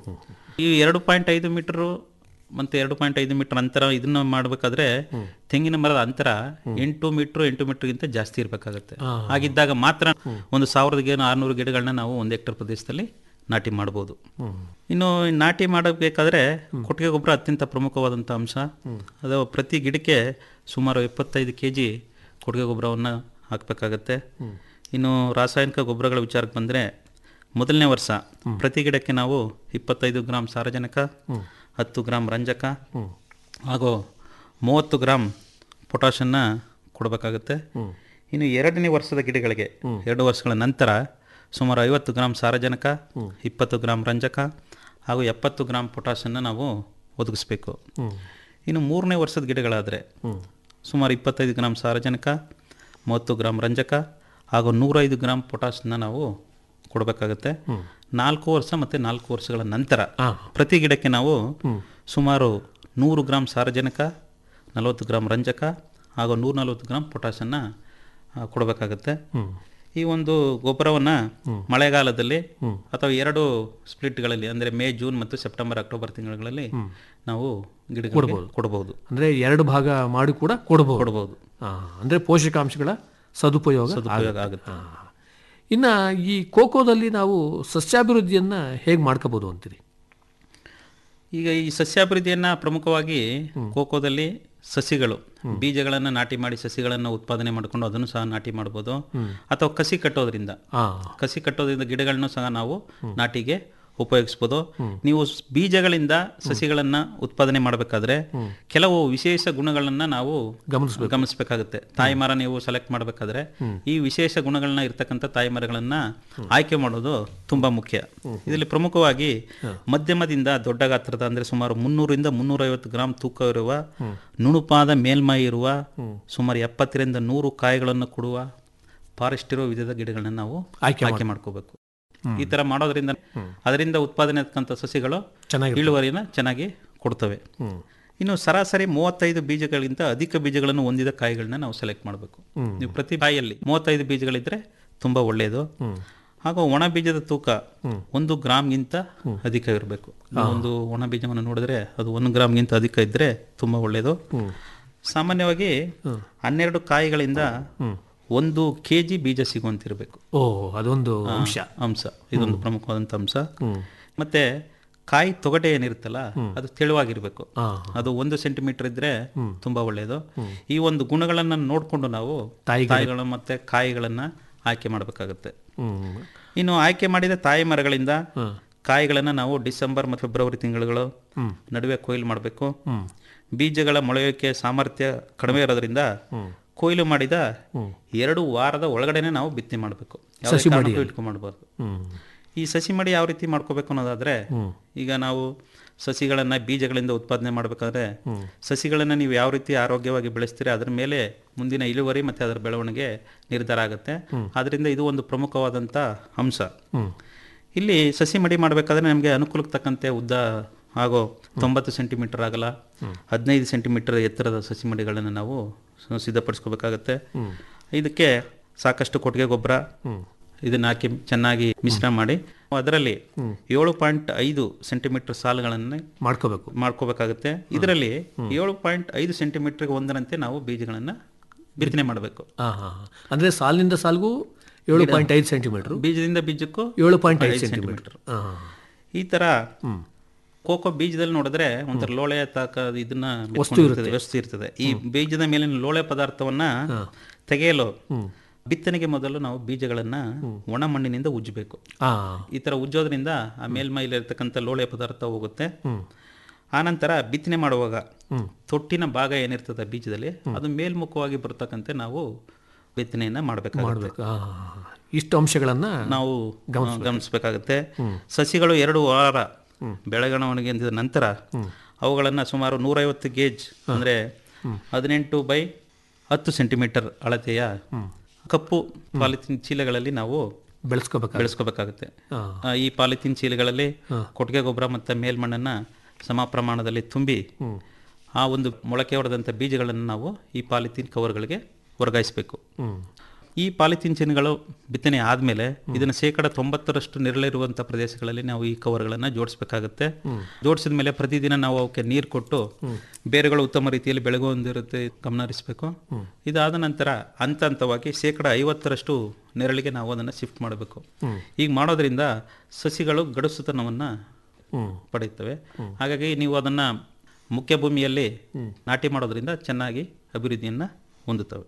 ಈ ಎರಡು ಪಾಯಿಂಟ್ ಐದು ಮೀಟರು ಮತ್ತು ಎರಡು ಪಾಯಿಂಟ್ ಐದು ಮೀಟರ್ ಅಂತರ ಇದನ್ನ ಮಾಡಬೇಕಾದ್ರೆ ತೆಂಗಿನ ಮರದ ಅಂತರ ಎಂಟು ಮೀಟ್ರು ಎಂಟು ಮೀಟರ್ಗಿಂತ ಜಾಸ್ತಿ ಇರಬೇಕಾಗತ್ತೆ ಹಾಗಿದ್ದಾಗ ಮಾತ್ರ ಒಂದು ಸಾವಿರದ ಆರುನೂರು ಗಿಡಗಳನ್ನ ನಾವು ಒಂದು ಹೆಕ್ಟರ್ ಪ್ರದೇಶದಲ್ಲಿ ನಾಟಿ ಮಾಡ್ಬೋದು ಇನ್ನು ನಾಟಿ ಮಾಡಬೇಕಾದ್ರೆ ಕೊಟ್ಟಿಗೆ ಗೊಬ್ಬರ ಅತ್ಯಂತ ಪ್ರಮುಖವಾದಂಥ ಅಂಶ ಅದು ಪ್ರತಿ ಗಿಡಕ್ಕೆ ಸುಮಾರು ಎಪ್ಪತ್ತೈದು ಕೆ ಜಿ ಕೊಟ್ಟಿಗೆ ಗೊಬ್ಬರವನ್ನು ಹಾಕಬೇಕಾಗತ್ತೆ ಇನ್ನು ರಾಸಾಯನಿಕ ಗೊಬ್ಬರಗಳ ವಿಚಾರಕ್ಕೆ ಬಂದರೆ ಮೊದಲನೇ ವರ್ಷ ಪ್ರತಿ ಗಿಡಕ್ಕೆ ನಾವು ಇಪ್ಪತ್ತೈದು ಗ್ರಾಮ್ ಸಾರಜನಕ ಹತ್ತು ಗ್ರಾಮ್ ರಂಜಕ ಹಾಗೂ ಮೂವತ್ತು ಗ್ರಾಮ್ ಪೊಟ್ಯಾಷನ್ನ ಕೊಡಬೇಕಾಗುತ್ತೆ ಇನ್ನು ಎರಡನೇ ವರ್ಷದ ಗಿಡಗಳಿಗೆ ಎರಡು ವರ್ಷಗಳ ನಂತರ ಸುಮಾರು ಐವತ್ತು ಗ್ರಾಮ್ ಸಾರಜನಕ ಇಪ್ಪತ್ತು ಗ್ರಾಮ್ ರಂಜಕ ಹಾಗೂ ಎಪ್ಪತ್ತು ಗ್ರಾಮ್ ಪೊಟ್ಯಾಷನ್ನು ನಾವು ಒದಗಿಸ್ಬೇಕು ಇನ್ನು ಮೂರನೇ ವರ್ಷದ ಗಿಡಗಳಾದರೆ ಸುಮಾರು ಇಪ್ಪತ್ತೈದು ಗ್ರಾಮ್ ಸಾರಜನಕ ಮೂವತ್ತು ಗ್ರಾಮ್ ರಂಜಕ ಹಾಗೂ ನೂರೈದು ಗ್ರಾಮ್ ಪೊಟ್ಯಾಷನ್ನ ನಾವು ಕೊಡಬೇಕಾಗುತ್ತೆ ನಾಲ್ಕು ವರ್ಷ ಮತ್ತು ನಾಲ್ಕು ವರ್ಷಗಳ ನಂತರ ಪ್ರತಿ ಗಿಡಕ್ಕೆ ನಾವು ಸುಮಾರು ನೂರು ಗ್ರಾಮ್ ಸಾರಜನಕ ನಲವತ್ತು ಗ್ರಾಮ್ ರಂಜಕ ಹಾಗೂ ನೂರ ನಲವತ್ತು ಗ್ರಾಮ್ ಪೊಟ್ಯಾಷನ್ನು ಕೊಡಬೇಕಾಗುತ್ತೆ ಈ ಒಂದು ಗೊಬ್ಬರವನ್ನು ಮಳೆಗಾಲದಲ್ಲಿ ಅಥವಾ ಎರಡು ಸ್ಪ್ಲಿಟ್ಗಳಲ್ಲಿ ಅಂದರೆ ಮೇ ಜೂನ್ ಮತ್ತು ಸೆಪ್ಟೆಂಬರ್ ಅಕ್ಟೋಬರ್ ತಿಂಗಳಲ್ಲಿ ನಾವು ಗಿಡಗಳಿಗೆ ಕೊಡಬಹುದು ಅಂದರೆ ಎರಡು ಭಾಗ ಮಾಡಿ ಕೂಡ ಕೊಡಬಹುದು ಕೊಡಬಹುದು ಅಂದರೆ ಪೋಷಕಾಂಶಗಳ ಸದುಪಯೋಗ ಸದುಪಯೋಗ ಆಗುತ್ತೆ ಇನ್ನು ಈ ಕೋಕೋದಲ್ಲಿ ನಾವು ಸಸ್ಯಾಭಿವೃದ್ಧಿಯನ್ನು ಹೇಗೆ ಮಾಡ್ಕೋಬೋದು ಅಂತೀರಿ ಈಗ ಈ ಸಸ್ಯಾಭಿವೃದ್ಧಿಯನ್ನ ಪ್ರಮುಖವಾಗಿ ಕೋಕೋದಲ್ಲಿ ಸಸಿಗಳು ಬೀಜಗಳನ್ನು ನಾಟಿ ಮಾಡಿ ಸಸಿಗಳನ್ನು ಉತ್ಪಾದನೆ ಮಾಡಿಕೊಂಡು ಅದನ್ನು ಸಹ ನಾಟಿ ಮಾಡ್ಬೋದು ಅಥವಾ ಕಸಿ ಕಟ್ಟೋದ್ರಿಂದ ಕಸಿ ಕಟ್ಟೋದ್ರಿಂದ ಗಿಡಗಳನ್ನು ಸಹ ನಾವು ನಾಟಿಗೆ ಉಪಯೋಗಿಸ್ಬೋದು ನೀವು ಸ್- ಬೀಜಗಳಿಂದ ಸಸಿಗಳನ್ನ ಉತ್ಪಾದನೆ ಮಾಡಬೇಕಾದ್ರೆ ಕೆಲವು ವಿಶೇಷ ಗುಣಗಳನ್ನ ನಾವು ಗಮನಿಸ್ಬೇಕು. ಗಮನಿಸಬೇಕಾಗುತ್ತೆ ತಾಯಿ ಮರ ನೀವು ಸೆಲೆಕ್ಟ್ ಮಾಡಬೇಕಾದ್ರೆ ಈ ವಿಶೇಷ ಗುಣಗಳನ್ನ ಇರ್ತಕ್ಕಂಥ ತಾಯಿ ಮರಗಳನ್ನ ಆಯ್ಕೆ ಮಾಡೋದು ತುಂಬಾ ಮುಖ್ಯ ಇದರಲ್ಲಿ ಪ್ರಮುಖವಾಗಿ ಮಧ್ಯಮದಿಂದ ದೊಡ್ಡ ಗಾತ್ರದ ಅಂದ್ರೆ ಸುಮಾರು ಮುನ್ನೂರಿಂದ ಮುನ್ನೂರೈವತ್ತು ಗ್ರಾಂ ತೂಕ ಇರುವ ನುಣುಪಾದ ಮೇಲ್ಮೈ ಇರುವ ಸುಮಾರು ಎಪ್ಪತ್ತರಿಂದ ನೂರು ಕಾಯಿಗಳನ್ನು ಕೊಡುವ ಫಾರೆಸ್ಟ್ ಇರೋ ವಿಧದ ಗಿಡಗಳನ್ನ ನಾವು ಆಯ್ಕೆ ಆಯ್ಕೆ ಮಾಡ್ಕೋಬೇಕು ಈ ತರ ಮಾಡೋದ್ರಿಂದ ಅದರಿಂದ ಉತ್ಪಾದನೆ ಆಗ್ತಕ್ಕಂಥ ಸಸಿಗಳು ಚೆನ್ನಾಗಿ ಇಳುವರಿನ ಚೆನ್ನಾಗಿ ಕೊಡ್ತವೆ ಇನ್ನು ಸರಾಸರಿ ಮೂವತ್ತೈದು ಬೀಜಗಳಿಗಿಂತ ಅಧಿಕ ಬೀಜಗಳನ್ನು ಹೊಂದಿದ ಕಾಯಿಗಳನ್ನ ನಾವು ಸೆಲೆಕ್ಟ್ ಮಾಡಬೇಕು ನೀವು ಪ್ರತಿ ಕಾಯಿಯಲ್ಲಿ ಮೂವತ್ತೈದು ಬೀಜಗಳಿದ್ರೆ ತುಂಬಾ ಒಳ್ಳೆಯದು ಹಾಗೂ ಒಣ ಬೀಜದ ತೂಕ ಒಂದು ಗ್ರಾಮ್ಗಿಂತ ಅಧಿಕ ಇರಬೇಕು ಒಂದು ಒಣ ಬೀಜವನ್ನು ನೋಡಿದ್ರೆ ಅದು ಒಂದು ಗ್ರಾಮ್ಗಿಂತ ಅಧಿಕ ಇದ್ರೆ ತುಂಬಾ ಒಳ್ಳೆಯದು ಸಾಮಾನ್ಯವಾಗಿ ಹನ್ನೆರಡು ಕಾಯಿಗಳಿಂದ ಒಂದು ಕೆ ಜಿ ಬೀಜ ಸಿಗುವಂತಿರಬೇಕು ಓ ಅದೊಂದು ಅಂಶ ಅಂಶ ಇದೊಂದು ಪ್ರಮುಖವಾದಂಥ ಅಂಶ ಮತ್ತೆ ಕಾಯಿ ತೊಗಟೆ ಏನಿರುತ್ತಲ್ಲ ಅದು ತೆಳುವಾಗಿರ್ಬೇಕು ಆ, ಅದು ಒಂದು ಸೆಂಟಿಮೀಟರ್ ಇದ್ರೆ ತುಂಬಾ ಒಳ್ಳೆಯದು ಈ ಒಂದು ಗುಣಗಳನ್ನ ನೋಡಿಕೊಂಡು ನಾವು ತಾಯಿಗಳು. ತಾಯಿಗಳು ಮತ್ತೆ ಕಾಯಿಗಳನ್ನ ಆಯ್ಕೆ ಮಾಡಬೇಕಾಗುತ್ತೆ ಹ್ಮ್ ಇನ್ನು ಆಯ್ಕೆ ಮಾಡಿದ ತಾಯಿ ಮರಗಳಿಂದ ಕಾಯಿಗಳನ್ನ ನಾವು ಡಿಸೆಂಬರ್ ಮತ್ತು ಫೆಬ್ರವರಿ ತಿಂಗಳುಗಳು ನಡುವೆ ಕೊಯ್ಲು ಮಾಡಬೇಕು ಬೀಜಗಳ ಮೊಳೆಯೋಕೆ ಸಾಮರ್ಥ್ಯ ಕಡಿಮೆ ಇರೋದ್ರಿಂದ ಕೊಯ್ಲು ಮಾಡಿದ ಎರಡು ವಾರದ ಒಳಗಡೆನೆ ನಾವು ಬಿತ್ತನೆ ಮಾಡಬೇಕು ಸಸಿ ಮಡಿಯಲ್ಲಿ. ಇಟ್ಕೊಂಡ್ಬಾರ್ದು ಹ್ಮ್ ಈ ಸಸಿ ಮಡಿ ಯಾವ ರೀತಿ ಮಾಡ್ಕೋಬೇಕು ಅನ್ನೋದಾದ್ರೆ ಈಗ ನಾವು ಸಸಿಗಳನ್ನ ಬೀಜಗಳಿಂದ ಉತ್ಪಾದನೆ ಮಾಡಬೇಕಾದ್ರೆ ಸಸಿಗಳನ್ನ ನೀವು ಯಾವ ರೀತಿ ಆರೋಗ್ಯವಾಗಿ ಬೆಳೆಸ್ತೀರಿ ಅದರ ಮೇಲೆ ಮುಂದಿನ ಇಳುವರಿ ಮತ್ತೆ ಅದರ ಬೆಳವಣಿಗೆ ನಿರ್ಧಾರ ಆಗುತ್ತೆ ಆದ್ರಿಂದ ಇದು ಒಂದು ಪ್ರಮುಖವಾದಂಥ ಅಂಶ ಇಲ್ಲಿ ಸಸಿ ಮಡಿ ಮಾಡಬೇಕಾದ್ರೆ ನಮಗೆ ಅನುಕೂಲಕ್ಕೆ ತಕ್ಕಂತೆ ಉದ್ದ ಆಗೋ ತೊಂಬತ್ತು ಸೆಂಟಿಮೀಟರ್ ಆಗಲ್ಲ ಹದಿನೈದು ಸೆಂಟಿಮೀಟರ್ ಎತ್ತರದ ಸಸಿ ಮಡಿಗಳನ್ನು ನಾವು ಸ- ಸಿದ್ಧಪಡಿಸ್ಕೋಬೇಕಾಗತ್ತೆ ಇದಕ್ಕೆ ಸಾಕಷ್ಟು ಕೊಟ್ಟಿಗೆ ಗೊಬ್ಬರ ಇದನ್ನ ಹಾಕಿ ಚೆನ್ನಾಗಿ ಮಿಶ್ರಣ ಮಾಡಿ ಅದರಲ್ಲಿ ಏಳು ಪಾಯಿಂಟ್ ಐದು ಸೆಂಟಿಮೀಟರ್ ಸಾಲುಗಳನ್ನು ಮಾಡ್ಕೋಬೇಕು ಮಾಡ್ಕೋಬೇಕಾಗುತ್ತೆ ಇದರಲ್ಲಿ ಏಳು ಪಾಯಿಂಟ್ ಐದು ಸೆಂಟಿಮೀಟರ್ಗೆ ಒಂದರಂತೆ ನಾವು ಬೀಜಗಳನ್ನು ಬಿತ್ತನೆ ಮಾಡಬೇಕು ಹಾ ಹಾ ಹಾ. ಅಂದ್ರೆ ಸಾಲಿನಿಂದ ಸಾಲಿಗೂ ಏಳು ಪಾಯಿಂಟ್ ಐದು ಸೆಂಟಿಮೀಟರ್ ಬೀಜದಿಂದ ಬೀಜಕ್ಕೂ ಏಳು ಪಾಯಿಂಟ್ ಐದು ಐದು ಸೆಂಟಿಮೀಟರ್ ಹಾ ಹಾ. ಈ ತರ ಕೋಕೋ ಬೀಜದಲ್ಲಿ ನೋಡಿದ್ರೆ ಒಂಥರ ಲೋಳೆ ತಾಕ ಇದನ್ನ ವಸ್ತು ಬಿಟ್ಕೊಂಡಿರ್ತದೆ, ವಸ್ತು ಇರ್ತದೆ ಈ ಬೀಜದ ಮೇಲಿನ ಲೋಳೆ ಪದಾರ್ಥವನ್ನ ತೆಗೆಯಲು ಬಿತ್ತನೆಗೆ ಮೊದಲು ನಾವು ಬೀಜಗಳನ್ನ ಒಣ ಮಣ್ಣಿನಿಂದ ಉಜ್ಜಬೇಕು ಹಾ ಈ ತರ ಉಜ್ಜೋದ್ರಿಂದ ಆ ಮೇಲ್ಮೈಲಿ ಇರ್ತಕ್ಕಂಥ ಲೋಳೆ ಪದಾರ್ಥ ಹೋಗುತ್ತೆ ಆನಂತರ ಬಿತ್ತನೆ ಮಾಡುವಾಗ ತೊಟ್ಟಿನ ಭಾಗ ಏನಿರ್ತದೆ ಬೀಜದಲ್ಲಿ ಅದು ಮೇಲ್ಮುಖವಾಗಿ ಬರ್ತಕ್ಕಂತೆ ನಾವು ಬಿತ್ತನೆಯನ್ನ ಮಾಡಬೇಕಾಗುತ್ತೆ ಮಾಡ್ಬೇಕು ಹಾ ಹಾ, ಹಾ. ಇಷ್ಟು ಅಂಶಗಳನ್ನ ನಾವು ಗಮನಿಸಬೇಕಾಗುತ್ತೆ ಸಸಿಗಳು ಎರಡು ವಾರ ಬೆಳವಣಿಗೆ ಅಂದಿದ ನಂತರ ಅವುಗಳನ್ನು ಸುಮಾರು ನೂರೈವತ್ತು ಗೇಜ್ ಅಂದರೆ ಹದಿನೆಂಟು ಬೈ ಹತ್ತು ಸೆಂಟಿಮೀಟರ್ ಅಳತೆಯ ಕಪ್ಪು ಪಾಲಿಥಿನ್ ಚೀಲಗಳಲ್ಲಿ ನಾವು ಬೆಳೆಸ್ಕೋಬೇಕು ಬೆಳೆಸ್ಕೋಬೇಕಾಗುತ್ತೆ ಹಾ. ಆ, ಈ ಪಾಲಿಥಿನ್ ಚೀಲಗಳಲ್ಲಿ ಕೊಟ್ಟಿಗೆ ಗೊಬ್ಬರ ಮತ್ತು ಮೇಲ್ಮಣ್ಣನ್ನ ಸಮ ಪ್ರಮಾಣದಲ್ಲಿ ತುಂಬಿ ಆ ಒಂದು ಮೊಳಕೆ ಹೊಡೆದಂಥ ಬೀಜಗಳನ್ನು ನಾವು ಈ ಪಾಲಿಥಿನ್ ಕವರ್ಗಳಿಗೆ ವರ್ಗಾಯಿಸಬೇಕು ಈ ಪಾಲಿಥಿನ್ ಚೀನ್ಗಳು ಬಿತ್ತನೆ ಆದಮೇಲೆ ಇದನ್ನು ಶೇಕಡ ತೊಂಬತ್ತರಷ್ಟು ನೆರಳಿರುವಂಥ ಪ್ರದೇಶಗಳಲ್ಲಿ ನಾವು ಈ ಕವರ್ಗಳನ್ನು ಜೋಡಿಸ್ಬೇಕಾಗುತ್ತೆ ಜೋಡಿಸಿದ ಮೇಲೆ ಪ್ರತಿದಿನ ನಾವು ಅವಕ್ಕೆ ನೀರು ಕೊಟ್ಟು ಬೇರುಗಳು ಉತ್ತಮ ರೀತಿಯಲ್ಲಿ ಬೆಳಗುವಂದಿರುತ್ತೆ ಗಮನ ಹರಿಸಬೇಕು ಇದಾದ ನಂತರ ಹಂತ ಹಂತವಾಗಿ ಶೇಕಡ ಐವತ್ತರಷ್ಟು ನೆರಳಿಗೆ ನಾವು ಅದನ್ನು ಶಿಫ್ಟ್ ಮಾಡಬೇಕು ಈಗ ಮಾಡೋದ್ರಿಂದ ಸಸಿಗಳು ಗಡುಸುತನವನ್ನು ಪಡೆಯುತ್ತವೆ ಹಾಗಾಗಿ ನೀವು ಅದನ್ನು ಮುಖ್ಯ ಭೂಮಿಯಲ್ಲಿ ನಾಟಿ ಮಾಡೋದ್ರಿಂದ ಚೆನ್ನಾಗಿ ಅಭಿವೃದ್ಧಿಯನ್ನು ಹೊಂದುತ್ತವೆ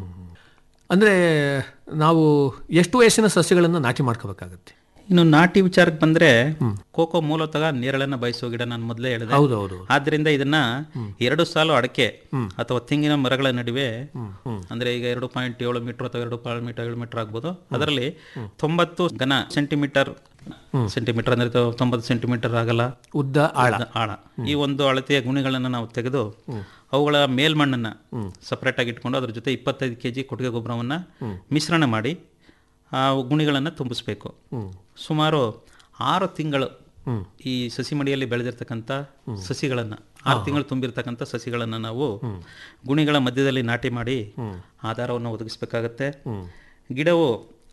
ಅಂದ್ರೆ ನಾವು ಎಷ್ಟು ವಯಸ್ಸಿನ ಸಸ್ಯಗಳನ್ನು ನಾಟಿ ಮಾಡ್ಕೋಬೇಕಾಗತ್ತೆ ಇನ್ನು ನಾಟಿ ವಿಚಾರಕ್ಕೆ ಬಂದ್ರೆ ಕೋಕೋ ಮೂಲತಃ ನೇರಳನ್ನ ಬಯಸೋ ಗಿಡ ನಾನು ಮೊದಲೇ ಹೇಳಿದೆ ಹೌದು ಹೌದು ಆದ್ರಿಂದ ಇದನ್ನ ಎರಡು ಸಾಲು ಅಡಕೆ ಅಥವಾ ತೆಂಗಿನ ಮರಗಳ ನಡುವೆ ಅಂದ್ರೆ ಈಗ ಎರಡು ಪಾಯಿಂಟ್ ಏಳು ಮೀಟರ್ ಅಥವಾ ಎರಡು ಪಾಯಿಂಟ್ ಮೀಟರ್ ಏಳು ಮೀಟರ್ ಆಗ್ಬೋದು ಅದರಲ್ಲಿ ತೊಂಬತ್ತು ಘನ ಸೆಂಟಿಮೀಟರ್ ಸೆಂಟಿಮೀಟರ್ ಅಂದ್ರೆ ತೊ- ತೊಂಬತ್ತು ಸೆಂಟಿಮೀಟರ್ ಆಗಲ್ಲ ಉದ್ದ ಆಳ ಆಳ ಈ ಒಂದು ಅಳತೆಯ ಗುಣಿಗಳನ್ನ ನಾವು ತೆಗೆದು ಅವುಗಳ ಮೇಲ್ಮಣ್ಣನ್ನ ಸಪರೇಟ್ ಆಗಿ ಇಟ್ಕೊಂಡು ಅದ್ರ ಜೊತೆ ಇಪ್ಪತ್ತೈದು ಕೆಜಿ ಕೊಟ್ಟಿಗೆ ಗೊಬ್ಬರವನ್ನ ಮಿಶ್ರಣ ಮಾಡಿ ಆ ಗುಣಿಗಳನ್ನು ತುಂಬಿಸ್ಬೇಕು ಸುಮಾರು ಆರು ತಿಂಗಳು ಈ ಸಸಿ ಮಡಿಯಲ್ಲಿ ಬೆಳೆದಿರ್ತಕ್ಕಂಥ ಸಸಿಗಳನ್ನು ಆರು ತಿಂಗಳು ತುಂಬಿರ್ತಕ್ಕಂಥ ಸಸಿಗಳನ್ನು ನಾವು ಗುಣಿಗಳ ಮಧ್ಯದಲ್ಲಿ ನಾಟಿ ಮಾಡಿ ಆಧಾರವನ್ನು ಒದಗಿಸ್ಬೇಕಾಗತ್ತೆ ಗಿಡವು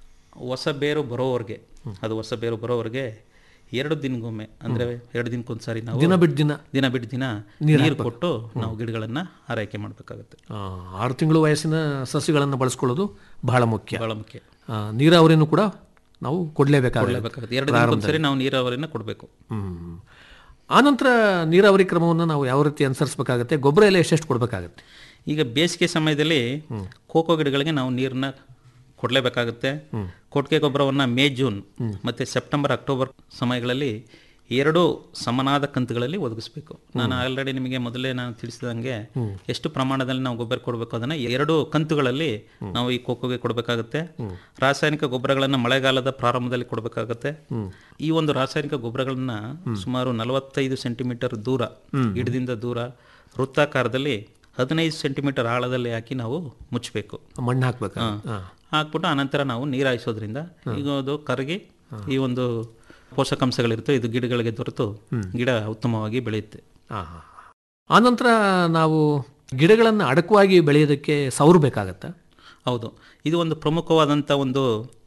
ಹೊಸ ಬೇರು ಬರೋವರೆಗೆ ಅದು ಹೊಸ ಬೇರು ಬರೋವರೆಗೆ ಎರಡು ದಿನಗೊಮ್ಮೆ ಅಂದ್ರೆ ಎರಡು ದಿನಕ್ಕೊಂದ್ಸಾರಿ ನಾವು ದಿನ ಬಿಟ್ಟು ದಿನ ದಿನ ಬಿಟ್ಟು ದಿನ ನೀರು ಕೊಟ್ಟು ನಾವು ಗಿಡಗಳನ್ನ ಆರೈಕೆ ಮಾಡಬೇಕಾಗುತ್ತೆ ಆ, ಆರು ತಿಂಗಳು ವಯಸ್ಸಿನ ಸಸ್ಯಗಳನ್ನು ಬಳಸ್ಕೊಳ್ಳೋದು ಬಹಳ ಮುಖ್ಯ ಬಹಳ ಮುಖ್ಯ ಆ, ನೀರಾವರಿನೂ ಕೂಡ ನಾವು ಕೊಡಲೇಬೇಕಾಗುತ್ತೆ ಕೊಡ್ಲೇಬೇಕಾಗುತ್ತೆ ಎರಡು ದಿನಕ್ಕೊಂದ್ಸರಿ ನಾವು ನೀರಾವರಿನ ಕೊಡಬೇಕು ಹ್ಮ್ ಆನಂತರ ನೀರಾವರಿ ಕ್ರಮವನ್ನು ನಾವು ಯಾವ ರೀತಿ ಅನುಸರಿಸಬೇಕಾಗತ್ತೆ ಗೊಬ್ಬರ ಎಲ್ಲ ಎಷ್ಟೆಷ್ಟು ಕೊಡಬೇಕಾಗತ್ತೆ ಈಗ ಬೇಸಿಗೆ ಸಮಯದಲ್ಲಿ ಕೋಕೋ ಗಿಡಗಳಿಗೆ ನಾವು ನೀರನ್ನ ಕೊಡಲೇಬೇಕಾಗುತ್ತೆ ಕೊಟ್ಟಿಗೆ ಗೊಬ್ಬರವನ್ನು ಮೇ ಜೂನ್ ಮತ್ತು ಸೆಪ್ಟೆಂಬರ್ ಅಕ್ಟೋಬರ್ ಸಮಯಗಳಲ್ಲಿ ಎರಡು ಸಮನಾದ ಕಂತುಗಳಲ್ಲಿ ಒದಗಿಸ್ಬೇಕು ನಾನು ಆಲ್ರೆಡಿ ನಿಮಗೆ ಮೊದಲೇ ನಾನು ತಿಳಿಸಿದಂಗೆ ಎಷ್ಟು ಪ್ರಮಾಣದಲ್ಲಿ ನಾವು ಗೊಬ್ಬರ ಕೊಡಬೇಕು ಅದನ್ನು ಎರಡು ಕಂತುಗಳಲ್ಲಿ ನಾವು ಈ ಕೋಕೋಗೆ ಕೊಡಬೇಕಾಗುತ್ತೆ ರಾಸಾಯನಿಕ ಗೊಬ್ಬರಗಳನ್ನು ಮಳೆಗಾಲದ ಪ್ರಾರಂಭದಲ್ಲಿ ಕೊಡಬೇಕಾಗುತ್ತೆ ಈ ಒಂದು ರಾಸಾಯನಿಕ ಗೊಬ್ಬರಗಳನ್ನ ಸುಮಾರು ನಲವತ್ತೈದು ಸೆಂಟಿಮೀಟರ್ ದೂರ ಗಿಡದಿಂದ ದೂರ ವೃತ್ತಾಕಾರದಲ್ಲಿ ಹದಿನೈದು ಸೆಂಟಿಮೀಟರ್ ಆಳದಲ್ಲಿ ಹಾಕಿ ನಾವು ಮುಚ್ಚಬೇಕು ಮಣ್ಣು ಹಾಕ್ಬೇಕಾ ಹಾ. ಹಾಕ್ಬಿಟ್ಟು ಆನಂತರ ನಾವು ನೀರು ಹಾಯಿಸೋದ್ರಿಂದ ಈಗ ಅದು ಕರಗಿ ಈ ಒಂದು ಪೋಷಕಾಂಶಗಳಿರುತ್ತೆ ಇದು ಗಿಡಗಳಿಗೆ ದೊರೆತು ಗಿಡ ಉತ್ತಮವಾಗಿ ಬೆಳೆಯುತ್ತೆ ಹಾಂ ಹಾಂ ಆನಂತರ ನಾವು ಗಿಡಗಳನ್ನು ಅಡಕವಾಗಿ ಬೆಳೆಯೋದಕ್ಕೆ ಸೌರು ಬೇಕಾಗತ್ತಾ ಹೌದು ಇದು ಒಂದು ಪ್ರಮುಖವಾದಂಥ ಒಂದು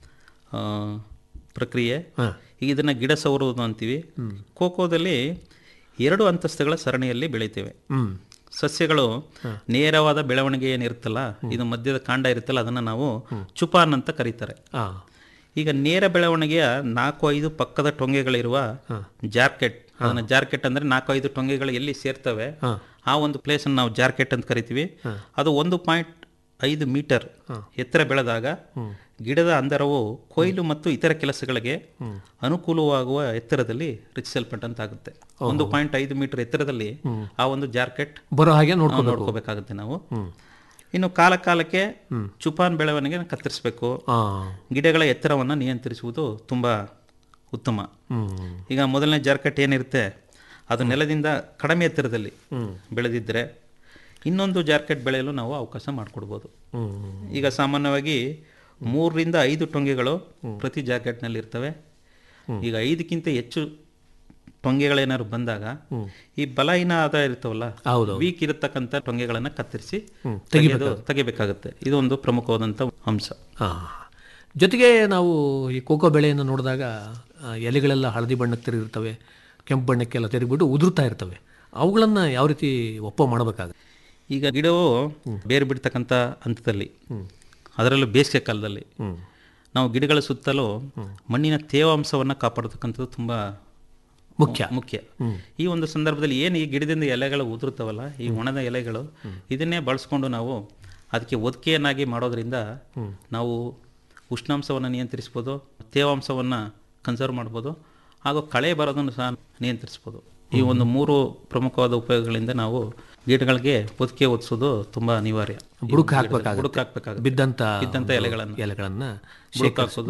ಆ, ಪ್ರಕ್ರಿಯೆ ಈಗ ಇದನ್ನ ಗಿಡ ಸವರುವುದು ಅಂತೀವಿ ಕೋಕೋದಲ್ಲಿ ಎರಡು ಅಂತಸ್ತುಗಳ ಸರಣಿಯಲ್ಲಿ ಬೆಳಿತೇವೆ ಹ್ಮ್ ಸಸ್ಯಗಳು ನೇರವಾದ ಬೆಳವಣಿಗೆ ಏನಿರುತ್ತಲ್ಲ ಇದು ಮಧ್ಯದ ಕಾಂಡ ಇರುತ್ತಲ್ಲ ಅದನ್ನ ನಾವು ಚುಪಾನ್ ಅಂತ ಕರೀತಾರೆ ಹಾಂ ಈಗ ನೇರ ಬೆಳವಣಿಗೆಯ ನಾಲ್ಕು ಐದು ಪಕ್ಕದ ಟೊಂಗೆಗಳಿರುವ ಜಾರ್ಕೆಟ್ ಅದನ್ನ ಜಾರ್ಕೆಟ್ ಅಂದ್ರೆ ನಾಲ್ಕು ಐದು ಟೊಂಗೆಗಳು ಎಲ್ಲಿ ಸೇರ್ತವೆ ಆ ಒಂದು ಪ್ಲೇಸ್ ನಾವು ಜಾರ್ಕೆಟ್ ಅಂತ ಕರಿತೀವಿ ಅದು ಒಂದು ಪಾಯಿಂಟ್ ಐದು ಮೀಟರ್ ಎತ್ತರ ಬೆಳೆದಾಗ ಗಿಡದ ಅಂತರವು ಕೊಯ್ಲು ಮತ್ತು ಇತರ ಕೆಲಸಗಳಿಗೆ ಅನುಕೂಲವಾಗುವ ಎತ್ತರದಲ್ಲಿ ರಚಿಸಲ್ಪಟ್ಟಂತಾಗುತ್ತೆ ಒಂದು ಪಾಯಿಂಟ್ ಐದು ಮೀಟರ್ ಎತ್ತರದಲ್ಲಿ ಆ ಒಂದು ಜಾರ್ಕೆಟ್ ಬರೋ ಹಾಗೆ ನಾವು ನೋಡ್ಕೋಬೇಕು ನೋಡ್ಕೋಬೇಕಾಗುತ್ತೆ ನಾವು ಇನ್ನು ಕಾಲ ಕಾಲಕ್ಕೆ ಚುಪಾನ್ ಬೆಳವಣಿಗೆ ಕತ್ತರಿಸಬೇಕು ಆ, ಗಿಡಗಳ ಎತ್ತರವನ್ನು ನಿಯಂತ್ರಿಸುವುದು ತುಂಬ ಉತ್ತಮ ಹ್ಮ್. ಈಗ ಮೊದಲನೇ ಜಾರ್ಕಟ್ ಏನಿರುತ್ತೆ ಅದು ನೆಲದಿಂದ ಕಡಿಮೆ ಎತ್ತರದಲ್ಲಿ ಬೆಳೆದಿದ್ದರೆ ಇನ್ನೊಂದು ಜಾರ್ಕೆಟ್ ಬೆಳೆಯಲು ನಾವು ಅವಕಾಶ ಮಾಡಿಕೊಡ್ಬೋದು ಈಗ ಸಾಮಾನ್ಯವಾಗಿ ಮೂರರಿಂದ ಐದು ಟೊಂಗೆಗಳು ಪ್ರತಿ ಜಾಕೆಟ್ನಲ್ಲಿ ಇರ್ತವೆ ಈಗ ಐದಕ್ಕಿಂತ ಹೆಚ್ಚು ಟೊಂಗೆಗಳೇನಾದ್ರು ಬಂದಾಗ ಈ ಬಲಹೀನ ಆದ ಇರ್ತಾವಲ್ಲ ಹೌದು. ವೀಕ್ ಇರತಕ್ಕಂಥ ಟೊಂಗೆಗಳನ್ನು ಕತ್ತರಿಸಿ ಹ್ಮ್, ತೆಗೆಯೋದು ತೆಗಿಬೇಕಾಗುತ್ತೆ ಇದು ಒಂದು ಪ್ರಮುಖವಾದಂಥ ಅಂಶ ಆ. ಜೊತೆಗೆ ನಾವು ಈ ಕೋಕೋ ಬೆಳೆಯನ್ನು ನೋಡಿದಾಗ ಆ, ಎಲೆಗಳೆಲ್ಲ ಹಳದಿ ಬಣ್ಣಕ್ಕೆ ತಿರುಗಿರ್ತವೆ ಕೆಂಪು ಬಣ್ಣಕ್ಕೆಲ್ಲ ತಿರುಗಿಬಿಟ್ಟು ಉದುರ್ತಾ ಇರ್ತವೆ ಅವುಗಳನ್ನು ಯಾವ ರೀತಿ ಒಪ್ಪ ಮಾಡಬೇಕಾಗುತ್ತೆ ಈಗ ಗಿಡವು ಬೇರು ಬಿಡ್ತಕ್ಕಂಥ ಹಂತದಲ್ಲಿ ಅದರಲ್ಲೂ ಬೇಸಿಗೆ ಕಾಲದಲ್ಲಿ ನಾವು ಗಿಡಗಳ ಸುತ್ತಲೂ ಮಣ್ಣಿನ ತೇವಾಂಶವನ್ನು ಕಾಪಾಡತಕ್ಕಂಥದ್ದು ತುಂಬ ಮುಖ್ಯ ಮುಖ್ಯ ಈ ಒಂದು ಸಂದರ್ಭದಲ್ಲಿ ಏನು ಈ ಗಿಡದಿಂದ ಎಲೆಗಳು ಉದುರುತ್ತವಲ್ಲ ಈ ಒಣದ ಎಲೆಗಳು ಇದನ್ನೇ ಬಳಸ್ಕೊಂಡು ನಾವು ಅದಕ್ಕೆ ಒದಕೆಯನ್ನಾಗಿ ಮಾಡೋದ್ರಿಂದ ನಾವು ಉಷ್ಣಾಂಶವನ್ನು ನಿಯಂತ್ರಿಸ್ಬೋದು ತೇವಾಂಶವನ್ನು ಕನ್ಸರ್ವ್ ಮಾಡ್ಬೋದು ಹಾಗೂ ಕಳೆ ಬರೋದನ್ನು ಸಹ ನಿಯಂತ್ರಿಸ್ಬೋದು ಈ ಒಂದು ಮೂರು ಪ್ರಮುಖವಾದ ಉಪಯೋಗಗಳಿಂದ ನಾವು ಗಿಡಗಳಿಗೆ ಒದಕೆ ಒದಿಸೋದು ತುಂಬ ಅನಿವಾರ್ಯ ಬುಡಕ್ ಹಾಕ್ಬೇಕಾಗುತ್ತೆ. ಬುಡಕ್ ಹಾಕ್ಬೇಕಾಗುತ್ತೆ ಬಿದ್ದಂತ ಬಿದ್ದಂಥ ಎಲೆಗಳನ್ನು ಎಲೆಗಳನ್ನು ಬುಡಕ್ ಹಾಕ್ಸೋದು.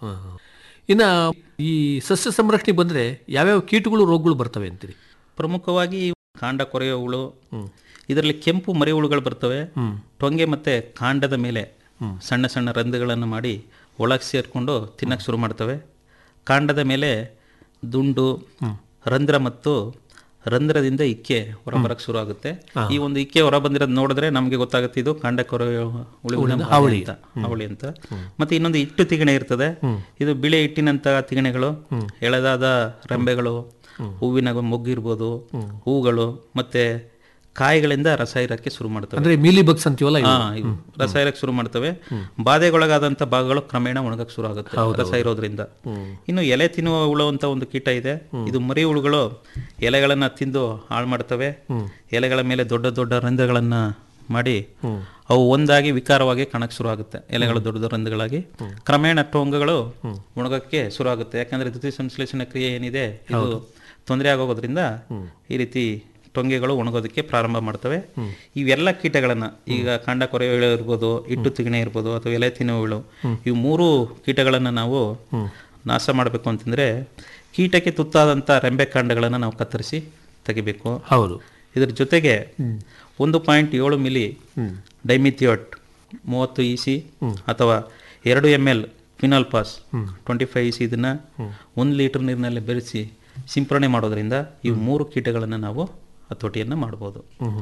ಇನ್ನು ಈ ಸಸ್ಯ ಸಂರಕ್ಷಣೆ ಬಂದರೆ ಯಾವ್ಯಾವ ಕೀಟಗಳು ರೋಗಗಳು ಬರ್ತವೆ ಅಂತೀರಿ ಪ್ರಮುಖವಾಗಿ ಈ ಕಾಂಡ ಕೊರೆಯೋ ಹುಳು ಇದರಲ್ಲಿ ಕೆಂಪು ಮರಿ ಹುಳುಗಳು ಬರ್ತವೆ ಟೊಂಗೆ ಮತ್ತೆ ಕಾಂಡದ ಮೇಲೆ ಸಣ್ಣ ಸಣ್ಣ ರಂಧ್ರಗಳನ್ನು ಮಾಡಿ ಒಳಗೆ ಸೇರಿಕೊಂಡು ತಿನ್ನಕ್ಕೆ ಶುರು ಮಾಡ್ತವೆ ಕಾಂಡದ ಮೇಲೆ ದುಂಡು ರಂಧ್ರ ಮತ್ತು ರಂಧ್ರದಿಂದ ಇಕ್ಕೆ ಹೊರಬರಕ್ಕೆ ಶುರು ಆಗುತ್ತೆ ಈ ಒಂದು ಇಕ್ಕೆ ಹೊರ ಬಂದಿರೋದು ನೋಡಿದ್ರೆ ನಮಗೆ ಗೊತ್ತಾಗುತ್ತೆ ಇದು ಕಾಂಡ ಕೊರೆಯೋ ಹುಳುವಿನ ಬಾಧೆ ಅಂತ ಅವಳಿ ಅಂತ ಮತ್ತೆ ಇನ್ನೊಂದು ಹಿಟ್ಟು ತಿಗಣೆ ಇರ್ತದೆ ಇದು ಬಿಳಿ ಹಿಟ್ಟಿನಂತ ತಿಗಣೆಗಳು ಎಳೆದಾದ ರೆಂಬೆಗಳು ಹೂವಿನ ಮೊಗ್ಗಿರ್ಬೋದು ಹೂಗಳು ಮತ್ತೆ ಕಾಯಿಗಳಿಂದ ರಸ ಇರಕ್ಕೆ ಶುರು ಮಾಡ್ತವೆ ಅಂದ್ರೆ ಮೀಲಿ ಬಗ್ಸ್ ಅಂತೀವಲ್ಲ ಇವು. ಹಾ, ಇವು ರಸ ಇರಕ್ಕೆ ಶುರು ಮಾಡ್ತವೆ ಬಾಧೆಗೊಳಗಾದಂತ ಭಾಗಗಳು ಕ್ರಮೇಣ ಒಣಗಕ್ಕೆ ಶುರು ಆಗುತ್ತೆ ರಸ ಇರೋದ್ರಿಂದ ಇನ್ನು ಎಲೆ ತಿನ್ನುವ ಹುಳು ಅಂತ ಒಂದು ಕೀಟ ಇದೆ ಇದು ಮರಿ ಹುಳುಗಳು ಎಲೆಗಳನ್ನ ತಿಂದು ಹಾಳು ಮಾಡ್ತವೆ ಎಲೆಗಳ ಮೇಲೆ ದೊಡ್ಡ ದೊಡ್ಡ ರಂಧ್ರಗಳನ್ನ ಮಾಡಿ ಅವು ಒಂದಾಗಿ ವಿಕಾರವಾಗಿ ಕಾಣಕ್ಕೆ ಶುರು ಆಗುತ್ತೆ ಎಲೆಗಳು ದೊಡ್ಡ ದೊಡ್ಡ ರಂಧ್ರಗಳಾಗಿ ಕ್ರಮೇಣ ಟೊಂಗಗಳು ಒಣಗಕ್ಕೆ ಶುರು ಆಗುತ್ತೆ ಯಾಕಂದ್ರೆ ದ್ವಿತೀಯ ಸಂಶ್ಲೇಷಣ ಕ್ರಿಯೆ ಏನಿದೆ ಇದು ತೊಂದರೆ ಆಗೋದ್ರಿಂದ ಈ ರೀತಿ ಟೊಂಗೆಗಳು ಒಣಗೋದಕ್ಕೆ ಪ್ರಾರಂಭ ಮಾಡ್ತವೆ ಇವೆಲ್ಲ ಕೀಟಗಳನ್ನ ಈಗ ಕಾಂಡ ಕೊರೆಯೋ ಹುಳು ಇರ್ಬೋದು ಇಟ್ಟು ತಿಗಣೆ ಇರ್ಬೋದು ಅಥವಾ ಎಲೆ ತಿನ್ನುವ ಹುಳು ಇವು ಮೂರು ಕೀಟಗಳನ್ನ ನಾವು ನಾಶ ಮಾಡಬೇಕು ಅಂತಂದ್ರೆ ಕೀಟಕ್ಕೆ ತುತ್ತಾದಂಥ ರೆಂಬೆ ಕಾಂಡಗಳನ್ನು ನಾವು ಕತ್ತರಿಸಿ ತೆಗಿಬೇಕು ಹೌದು ಇದ್ರ ಜೊತೆಗೆ ಒಂದು ಪಾಯಿಂಟ್ ಏಳು ಮಿಲಿ ಡೈಮಿಥಿಯೋಟ್ ಮೂವತ್ತು ಇ ಸಿ ಅಥವಾ ಎರಡು M L quinalphos twenty five E C ಇದನ್ನ ಒಂದು ಲೀಟರ್ ನೀರಿನಲ್ಲಿ ಬೆರೆಸಿ ಸಿಂಪರಣೆ ಮಾಡೋದ್ರಿಂದ ಈ ಮೂರು ಕೀಟಗಳನ್ನು ನಾವು ಹತೋಟಿಯನ್ನು ಮಾಡ್ಬೋದು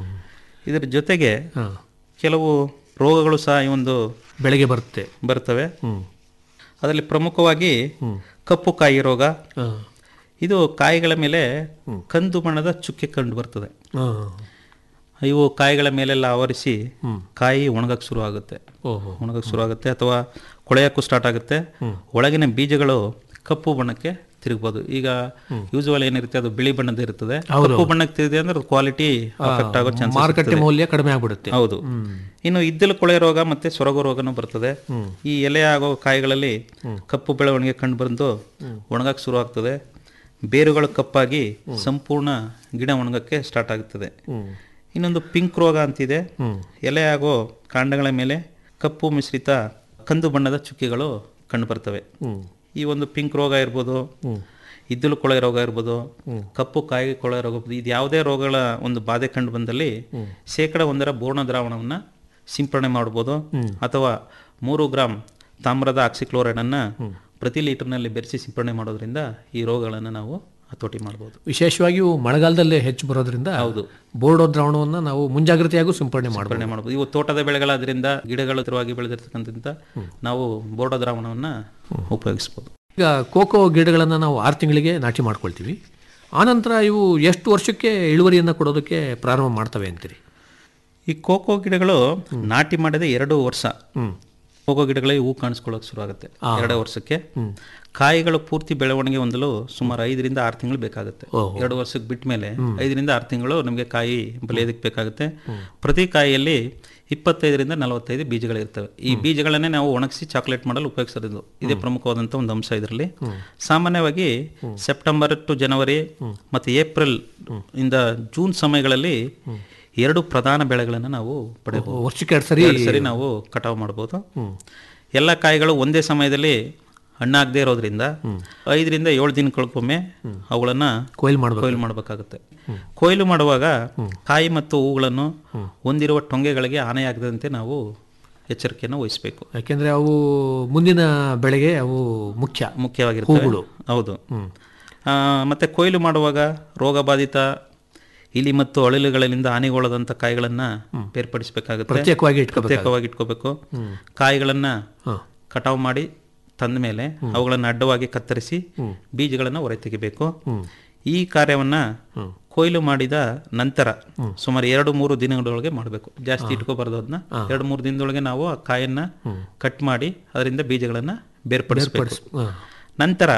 ಇದರ ಜೊತೆಗೆ ಕೆಲವು ರೋಗಗಳು ಸಹ ಈ ಒಂದು ಬೆಳೆಗೆ ಬರುತ್ತೆ ಬರ್ತವೆ ಅದರಲ್ಲಿ ಪ್ರಮುಖವಾಗಿ ಕಪ್ಪು ಕಾಯಿ ರೋಗ ಆ, ಇದು ಕಾಯಿಗಳ ಮೇಲೆ ಕಂದು ಬಣ್ಣದ ಚುಕ್ಕೆ ಕಂಡು ಬರ್ತದೆ ಆ, ಇವು ಕಾಯಿಗಳ ಮೇಲೆಲ್ಲ ಆವರಿಸಿ ಕಾಯಿ ಒಣಗಕ್ಕೆ ಶುರು ಆಗುತ್ತೆ ಓಹೋ ಒಣಗಕ್ಕೆ ಶುರು ಆಗುತ್ತೆ ಅಥವಾ ಕೊಳೆಯಕ್ಕೂ ಸ್ಟಾರ್ಟ್ ಆಗುತ್ತೆ ಒಳಗಿನ ಬೀಜಗಳು ಕಪ್ಪು ಬಣ್ಣಕ್ಕೆ ತಿರುಗ್ಬೋದು ಈಗ ಯೂಸುವಲ್ ಏನಿರುತ್ತೆ ಅದು ಬಿಳಿ ಬಣ್ಣದ ಇರ್ತದೆ ಕಪ್ಪು ಬಣ್ಣಕ್ಕೆ ತಿರುಗಿದೆ ಅಂದ್ರೆ ಕ್ವಾಲಿಟಿ ಅಫೆಕ್ಟ್ ಆಗೋ ಚಾನ್ಸಸ್ ಮಾರುಕಟ್ಟೆ ಮೌಲ್ಯ ಕಡಿಮೆ ಆಗ್ಬಿಡುತ್ತೆ ಹೌದು ಇನ್ನು ಇದ್ದಲು ಕೊಳೆ ರೋಗ ಮತ್ತೆ ಸೊರಗು ರೋಗನೂ ಬರ್ತದೆ ಈ ಎಲೆ ಆಗೋ ಕಾಯಿಗಳಲ್ಲಿ ಕಪ್ಪು ಬೆಳವಣಿಗೆ ಕಂಡು ಬಂದು ಒಣಗಕ್ಕೆ ಶುರು ಆಗ್ತದೆ ಬೇರುಗಳು ಕಪ್ಪಾಗಿ ಸಂಪೂರ್ಣ ಗಿಡ ಒಣಗಕ್ಕೆ ಸ್ಟಾರ್ಟ್ ಆಗುತ್ತದೆ ಇನ್ನೊಂದು ಪಿಂಕ್ ರೋಗ ಅಂತಿದೆ ಎಲೆ ಆಗೋ ಕಾಂಡಗಳ ಮೇಲೆ ಕಪ್ಪು ಮಿಶ್ರಿತ ಕಂದು ಬಣ್ಣದ ಚುಕ್ಕಿಗಳು ಕಂಡು ಬರ್ತವೆ ಈ ಒಂದು ಪಿಂಕ್ ರೋಗ ಇರ್ಬೋದು ಇದ್ದಲು ಕೊಳೆ ರೋಗ ಇರ್ಬೋದು ಕಪ್ಪು ಕಾಯಿ ಕೊಳೆ ರೋಗ ಇರ್ಬೋದು ಇದು ಯಾವುದೇ ರೋಗಗಳ ಒಂದು ಬಾಧೆ ಕಂಡು ಬಂದಲ್ಲಿ ಶೇಕಡ ಒಂದರ ಬೋರ್ಣ ದ್ರಾವಣವನ್ನ ಸಿಂಪರಣೆ ಮಾಡ್ಬೋದು ಅಥವಾ ಮೂರು ಗ್ರಾಂ ತಾಮ್ರದ ಆಕ್ಸಿಕ್ಲೋರೈಡ್ ಅನ್ನ ಪ್ರತಿ ಲೀಟರ್ನಲ್ಲಿ ಬೆರೆಸಿ ಸಿಂಪರಣೆ ಮಾಡೋದ್ರಿಂದ ಈ ರೋಗಗಳನ್ನು ನಾವು ಹತೋಟಿ ಮಾಡ್ಬೋದು ವಿಶೇಷವಾಗಿ ಇವು ಮಳೆಗಾಲದಲ್ಲೇ ಹೆಚ್ಚು ಬರೋದ್ರಿಂದ ಹೌದು. ಬೋರ್ಡೋ ದ್ರಾವಣವನ್ನ ನಾವು ಮುಂಜಾಗ್ರತೆಯಾಗೂ ಸಿಂಪರಣೆ ಮಾಡಬಹುದು ಸಿಂಪರಣೆ ಮಾಡ್ಬೋದು ಇವು ತೋಟದ ಬೆಳೆಗಳಾದ್ರಿಂದ ಗಿಡಗಳು ಹತ್ತಿರವಾಗಿ ಬೆಳೆದಿರ್ತಕ್ಕಂಥ ನಾವು ಬೋರ್ಡ ದ್ರಾವಣವನ್ನ ಉಪಯೋಗಿಸ್ಬೋದು ಈಗ ಕೋಕೋ ಗಿಡಗಳನ್ನು ನಾವು ಆರು ತಿಂಗಳಿಗೆ ನಾಟಿ ಮಾಡ್ಕೊಳ್ತೀವಿ ಆನಂತರ ಇವು ಎಷ್ಟು ವರ್ಷಕ್ಕೆ ಇಳುವರಿಯನ್ನು ಕೊಡೋದಕ್ಕೆ ಪ್ರಾರಂಭ ಮಾಡ್ತವೆ ಅಂತೀರಿ ಈ ಕೋಕೋ ಗಿಡಗಳು ನಾಟಿ ಮಾಡಿದ ಎರಡು ವರ್ಷ ಹೋಗೋ ಗಿಡಗಳಿಗೆ ಹೂ ಕಾಣಿಸ್ಕೊಳ್ಳೋಕೆ ಶುರು ಆಗುತ್ತೆ ಎರಡೇ ವರ್ಷಕ್ಕೆ ಕಾಯಿಗಳು ಪೂರ್ತಿ ಬೆಳವಣಿಗೆ ಹೊಂದಲು ಸುಮಾರು ಐದರಿಂದ ಆರು ತಿಂಗಳು ಬೇಕಾಗುತ್ತೆ ಎರಡು ವರ್ಷಕ್ಕೆ ಬಿಟ್ಟ ಮೇಲೆ ಐದರಿಂದ ಆರು ತಿಂಗಳು ನಮಗೆ ಕಾಯಿ ಬೆಳೆಯೋದಕ್ಕೆ ಬೇಕಾಗುತ್ತೆ ಪ್ರತಿ ಕಾಯಿಯಲ್ಲಿ ಇಪ್ಪತ್ತೈದರಿಂದ ನಲವತ್ತೈದು ಬೀಜಗಳಿರ್ತವೆ ಈ ಬೀಜಗಳನ್ನೇ ನಾವು ಒಣಗಿಸಿ ಚಾಕ್ಲೇಟ್ ಮಾಡಲು ಉಪಯೋಗಿಸೋದು ಇದೇ ಪ್ರಮುಖವಾದಂಥ ಒಂದು ಅಂಶ ಇದರಲ್ಲಿ ಸಾಮಾನ್ಯವಾಗಿ ಸೆಪ್ಟೆಂಬರ್ ಟು ಜನವರಿ ಮತ್ತು ಏಪ್ರಿಲ್ ಇಂದ ಜೂನ್ ಸಮಯಗಳಲ್ಲಿ ಎರಡು ಪ್ರಧಾನ ಬೆಳೆಗಳನ್ನು ನಾವು ಪಡೆಯಬಹುದು ವರ್ಷಕ್ಕೆ ಎರಡು ಸರಿ ಎರಡು ಸರಿ ನಾವು ಕಟಾವು ಮಾಡ್ಬೋದು ಎಲ್ಲ ಕಾಯಿಗಳು ಒಂದೇ ಸಮಯದಲ್ಲಿ ಹಣ್ಣಾಗದೇ ಇರೋದ್ರಿಂದ ಐದರಿಂದ ಏಳು ದಿನಗಳಿಗೊಮ್ಮೆ ಅವುಗಳನ್ನ ಕೊಯ್ಲು ಮಾಡ್ಬೇಕು. ಕೊಯ್ಲು ಮಾಡಬೇಕಾಗುತ್ತೆ ಕೊಯ್ಲು ಮಾಡುವಾಗ ಕಾಯಿ ಮತ್ತು ಹೂಗಳನ್ನು ಹೊಂದಿರುವ ಟೊಂಗೆಗಳಿಗೆ ಹಾನಿಯಾಗದಂತೆ ನಾವು ಎಚ್ಚರಿಕೆಯನ್ನು ವಹಿಸಬೇಕು ಯಾಕೆಂದ್ರೆ ಅವು ಮುಂದಿನ ಬೆಳೆಗೆ ಅವು ಮುಖ್ಯ ಮುಖ್ಯವಾಗಿರ್ತವೆ ಹೂಗಳು. ಹೌದು ಆ, ಮತ್ತೆ ಕೊಯ್ಲು ಮಾಡುವಾಗ ರೋಗ ಬಾಧಿತ ಇಲಿ ಮತ್ತು ಅಳಿಲುಗಳಿಂದ ಹಾನಿಗೊಳ್ಳದಂತ ಕಾಯಿಗಳನ್ನ ಬೇರ್ಪಡಿಸಬೇಕಾಗುತ್ತೆ ಪ್ರತ್ಯೇಕವಾಗಿ ಇಟ್ಕೋಬೇಕಾಗುತ್ತೆ. ಪ್ರತ್ಯೇಕವಾಗಿ ಇಟ್ಕೋಬೇಕು ಕಾಯಿಗಳನ್ನ ಕಟಾವು ಮಾಡಿ ತಂದ ಮೇಲೆ ಅವುಗಳನ್ನ ಅಡ್ಡವಾಗಿ ಕತ್ತರಿಸಿ ಬೀಜಗಳನ್ನ ಹೊರ ತೆಗಿಬೇಕು ಈ ಕಾರ್ಯವನ್ನ ಕೊಯ್ಲು ಮಾಡಿದ ನಂತರ ಸುಮಾರು ಎರಡು ಮೂರು ದಿನಗಳೊಳಗೆ ಮಾಡಬೇಕು ಜಾಸ್ತಿ ಇಟ್ಕೋಬಾರ್ದು ಅದನ್ನ ಎರಡು ಮೂರು ದಿನದೊಳಗೆ ನಾವು ಆ ಕಾಯನ್ನ ಕಟ್ ಮಾಡಿ ಅದರಿಂದ ಬೀಜಗಳನ್ನ ಬೇರ್ಪಡಿಸಬೇಕು ನಂತರ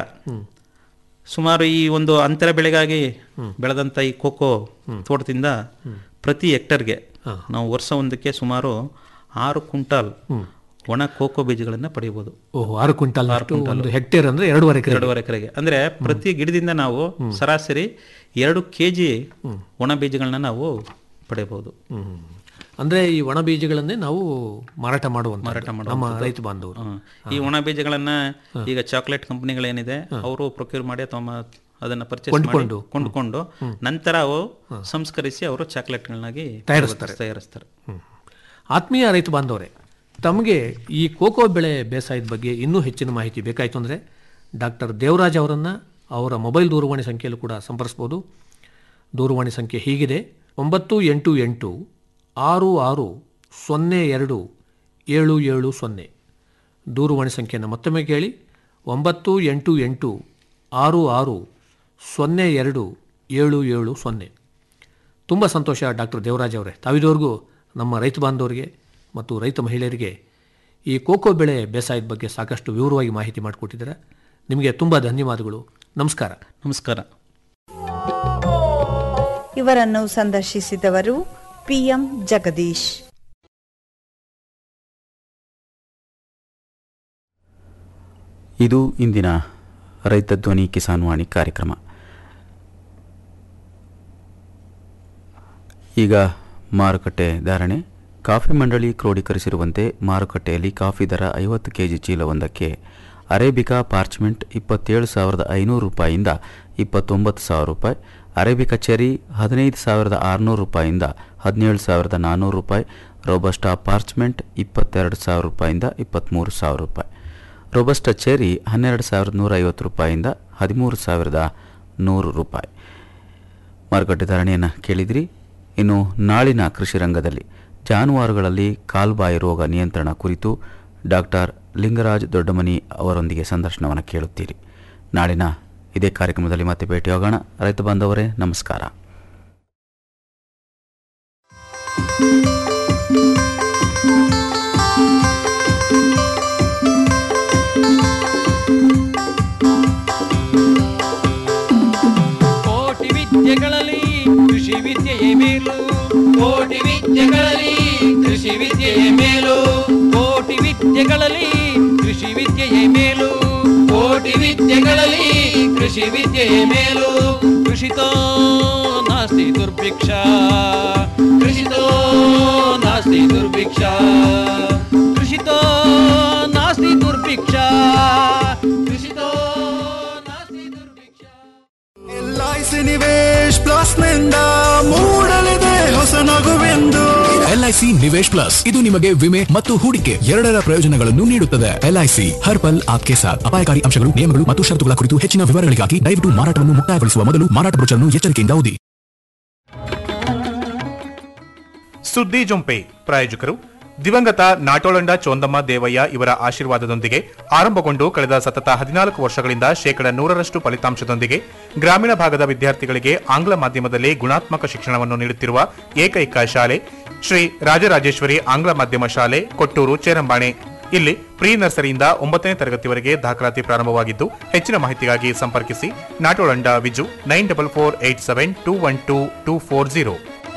ಸುಮಾರು ಈ ಒಂದು ಅಂತರ ಬೆಳೆಗಾಗಿ ಬೆಳೆದಂತ ಈ ಕೋಕೋ ತೋಟದಿಂದ ಪ್ರತಿ ಹೆಕ್ಟರ್ಗೆ ನಾವು ವರ್ಷ ಒಂದಕ್ಕೆ ಸುಮಾರು ಆರು ಕ್ವಿಂಟಾಲ್ ಒಣ ಕೋಕೋ ಬೀಜಗಳನ್ನ ಪಡೆಯಬಹುದು ಓಹ್ ಆರು ಕ್ವಿಂಟಲ್ ಅಷ್ಟು ಒಂದು ಹೆಕ್ಟೇರ್ ಅಂದ್ರೆ ಎರಡೂವರೆ ಎಕರೆ ಎರಡೂವರೆ ಎಕರೆಗೆ ಅಂದ್ರೆ ಪ್ರತಿ ಗಿಡದಿಂದ ನಾವು ಸರಾಸರಿ ಎರಡು ಕೆಜಿ ಒಣ ಬೀಜಗಳನ್ನ ನಾವು ಪಡೆಯಬಹುದು ಅಂದ್ರೆ ಈ ಒಣ ಬೀಜಗಳನ್ನೇ ನಾವು ಮಾರಾಟ ಮಾಡುವಂತ ಮಾರಾಟ ನಮ್ಮ ಮಾಡುವಂಥದ್ದು. ರೈತ ಬಾಂಧವರು ಹ್ಮ್. ಈ ಒಣ ಬೀಜಗಳನ್ನ ಈಗ ಚಾಕ್ಲೇಟ್ ಕಂಪನಿಗಳೇನಿದೆ ಅವರು ಪ್ರೊಕ್ಯೂರ್ ಮಾಡಿ ತಮ್ಮ ಅದನ್ನ ಪರ್ಚೇಸ್ ಮಾಡಿ ಕೊಂಡ್ಕೊಂಡು. ಕೊಂಡ್ಕೊಂಡು ನಂತರ ಅವು ಸಂಸ್ಕರಿಸಿ ಅವರು ಚಾಕ್ಲೇಟ್ಗಳನ್ನಾಗಿ ತಯಾರಿಸ್ತಾರೆ. ತಯಾರಿಸ್ತಾರೆ ಆತ್ಮೀಯ ರೈತ ಬಾಂಧವರೇ ತಮಗೆ ಈ ಕೋಕೋ ಬೆಳೆ ಬೇಸಾಯದ ಬಗ್ಗೆ ಇನ್ನೂ ಹೆಚ್ಚಿನ ಮಾಹಿತಿ ಬೇಕಾಯಿತು ಅಂದರೆ ಡಾಕ್ಟರ್ ದೇವರಾಜ್ ಅವರನ್ನು ಅವರ ಮೊಬೈಲ್ ದೂರವಾಣಿ ಸಂಖ್ಯೆಯಲ್ಲೂ ಕೂಡ ಸಂಪರ್ಸ್ಬೋದು ದೂರವಾಣಿ ಸಂಖ್ಯೆ ಹೀಗಿದೆ ಒಂಬತ್ತು ಎಂಟು ಎಂಟು ಆರು ಆರು ಸೊನ್ನೆ ಎರಡು ಏಳು ಏಳು ಸೊನ್ನೆ ದೂರವಾಣಿ ಸಂಖ್ಯೆಯನ್ನು ಮತ್ತೊಮ್ಮೆ ಕೇಳಿ ಒಂಬತ್ತು ಎಂಟು ಎಂಟು ಆರು ಆರು ಸೊನ್ನೆ ಎರಡು ಏಳು ಏಳು ಸೊನ್ನೆ ತುಂಬ ಸಂತೋಷ ಡಾಕ್ಟರ್ ದೇವರಾಜ್ ಅವರೇ ತಾವಿದವರೆಗೂ ನಮ್ಮ ರೈತ ಬಾಂಧವರಿಗೆ ಮತ್ತು ರೈತ ಮಹಿಳೆಯರಿಗೆ ಈ ಕೋಕೋ ಬೆಳೆ ಬೇಸಾಯದ ಬಗ್ಗೆ ಸಾಕಷ್ಟು ವಿವರವಾಗಿ ಮಾಹಿತಿ ಮಾಡಿಕೊಟ್ಟಿದ್ದಾರೆ ನಿಮಗೆ ತುಂಬ ಧನ್ಯವಾದಗಳು ನಮಸ್ಕಾರ ನಮಸ್ಕಾರ ಇವರನ್ನು ಸಂದರ್ಶಿಸಿದವರು ಪಿಎಂ ಜಗದೀಶ್ ಇದು ಇಂದಿನ ರೈತ ಧ್ವನಿ ಕಿಸಾನ್ ವಾಣಿ ಕಾರ್ಯಕ್ರಮ ಈಗ ಮಾರುಕಟ್ಟೆ ಧಾರಣೆ ಕಾಫಿ ಮಂಡಳಿ ಕ್ರೋಢೀಕರಿಸಿರುವಂತೆ ಮಾರುಕಟ್ಟೆಯಲ್ಲಿ ಕಾಫಿ ದರ ಐವತ್ತು ಕೆಜಿ ಚೀಲವೊಂದಕ್ಕೆ ಅರೇಬಿಕಾ ಪಾರ್ಚ್ಮೆಂಟ್ ಇಪ್ಪತ್ತೇಳು ಸಾವಿರದ ಐನೂರು ರೂಪಾಯಿಯಿಂದ ಇಪ್ಪತ್ತೊಂಬತ್ತು ಸಾವಿರ ರೂಪಾಯಿ ಅರೇಬಿಕಾ ಚೆರಿ ಹದಿನೈದು ಸಾವಿರದ ಆರುನೂರು ರೂಪಾಯಿಯಿಂದ ಹದಿನೇಳು ಸಾವಿರದ ನಾನ್ನೂರು ರೂಪಾಯಿ ರೋಬಸ್ಟಾ ಪಾರ್ಚ್ಮೆಂಟ್ ಇಪ್ಪತ್ತೆರಡು ಸಾವಿರ ರೂಪಾಯಿಯಿಂದ ಇಪ್ಪತ್ತ್ಮೂರು ಸಾವಿರ ರೂಪಾಯಿ ರೋಬಸ್ಟಾ ಚೆರಿ ಹನ್ನೆರಡು ಸಾವಿರದ ನೂರ ಐವತ್ತು ರೂಪಾಯಿಯಿಂದ ಹದಿಮೂರು ಸಾವಿರದ ನೂರು ರೂಪಾಯಿ ಮಾರುಕಟ್ಟೆ ಧಾರಣೆಯನ್ನು ಕೇಳಿದ್ರಿ ಇನ್ನು ನಾಳಿನ ಕೃಷಿ ರಂಗದಲ್ಲಿ ಜಾನುವಾರುಗಳಲ್ಲಿ ಕಾಲ್ಬಾಯಿ ರೋಗ ನಿಯಂತ್ರಣ ಕುರಿತು ಡಾಕ್ಟರ್ ಲಿಂಗರಾಜ್ ದೊಡ್ಡಮನಿ ಅವರೊಂದಿಗೆ ಸಂದರ್ಶನವನ್ನು ಕೇಳುತ್ತೀರಿ ನಾಳಿನ ಇದೇ ಕಾರ್ಯಕ್ರಮದಲ್ಲಿ ಮತ್ತೆ ಭೇಟಿಯಾಗೋಣ ರೈತ ಬಾಂಧವರೇ ನಮಸ್ಕಾರ ಕೋಟಿ ವಿದ್ಯೆಗಳಲ್ಲಿ ಕೃಷಿ ವಿದ್ಯೆಯೇ ಮೇಲು ಕೋಟಿ ವಿದ್ಯೆಗಳಲ್ಲಿ ಕೃಷಿ ವಿದ್ಯೆಯೇ ಮೇಲು ಕೋಟಿ ವಿದ್ಯೆಗಳಲ್ಲಿ ಕೃಷಿ ವಿದ್ಯೆಯೇ ಮೇಲು ಕೋಟಿ ವಿದ್ಯೆಗಳಲ್ಲಿ ಕೃಷಿ ವಿದ್ಯೆಯೇ ಮೇಲು ಕೃಷಿತೋ ನಾಸ್ತಿ ದುರ್ಭಿಕ್ಷ ಕೃಷಿತೋ ನಾಸ್ತಿ ದುರ್ಭಿಕ್ಷ ಕೃಷಿತೋ ನಾಸ್ತಿ ದುರ್ಭಿಕ್ಷ ಕೃಷಿತೋ ನಾಸ್ತಿ ದುರ್ಭಿಕ್ಷ ಎಲ್ಐಸಿ ನಿವೇಶ್ ಪ್ಲಸ್ ನಿಂದ ಮೂಡಲಿದೆ ಹೊಸ ನಗುವೆಂದು ಎಲ್ಐಸಿ ನಿವೇಶ್ ಪ್ಲಸ್ ಇದು ನಿಮಗೆ ವಿಮೆ ಮತ್ತು ಹೂಡಿಕೆ ಎರಡರ ಪ್ರಯೋಜನಗಳನ್ನು ನೀಡುತ್ತದೆ ಎಲ್ಐಸಿ ಹರ್ ಪಲ್ ಆಪ್ಕೆ ಸಾಥ್ ಅಪಾಯಕಾರಿ ಅಂಶಗಳು ನಿಯಮಗಳು ಮತ್ತು ಷರತ್ತುಗಳ ಕುರಿತು ಹೆಚ್ಚಿನ ವಿವರಗಳಿಗಾಗಿ ದಯವಿಟ್ಟು ಮಾರಾಟವನ್ನು ಮುಕ್ತಾಯಗೊಳಿಸುವ ಮೊದಲು ಮಾರಾಟ ಬ್ರೋಚರ್ನ್ನು ಎಚ್ಚರಿಕೆಯಿಂದ ಓದಿ ಸುದ್ದಿ ಜೊಂಪೆ ಪ್ರಾಯೋಜಕರು ದಿವಂಗತ ನಾಟೋಳಂಡ ಚೋಂದಮ್ಮ ದೇವಯ್ಯ ಇವರ ಆಶೀರ್ವಾದದೊಂದಿಗೆ ಆರಂಭಗೊಂಡು ಕಳೆದ ಸತತ ಹದಿನಾಲ್ಕು ವರ್ಷಗಳಿಂದ ಶೇಕಡ ನೂರರಷ್ಟು ಫಲಿತಾಂಶದೊಂದಿಗೆ ಗ್ರಾಮೀಣ ಭಾಗದ ವಿದ್ಯಾರ್ಥಿಗಳಿಗೆ ಆಂಗ್ಲ ಮಾಧ್ಯಮದಲ್ಲಿ ಗುಣಾತ್ಮಕ ಶಿಕ್ಷಣವನ್ನು ನೀಡುತ್ತಿರುವ ಏಕೈಕ ಶಾಲೆ ಶ್ರೀ ರಾಜರಾಜೇಶ್ವರಿ ಆಂಗ್ಲ ಮಾಧ್ಯಮ ಶಾಲೆ ಕೊಟ್ಟೂರು ಚೇರಂಬಾಣೆ ಇಲ್ಲಿ ಪ್ರೀ ನರ್ಸರಿಯಿಂದ ಒಂಬತ್ತನೇ ತರಗತಿವರೆಗೆ ದಾಖಲಾತಿ ಪ್ರಾರಂಭವಾಗಿದ್ದು ಹೆಚ್ಚಿನ ಮಾಹಿತಿಗಾಗಿ ಸಂಪರ್ಕಿಸಿ Natolanda Viju nine double four eight seven two one two two four zero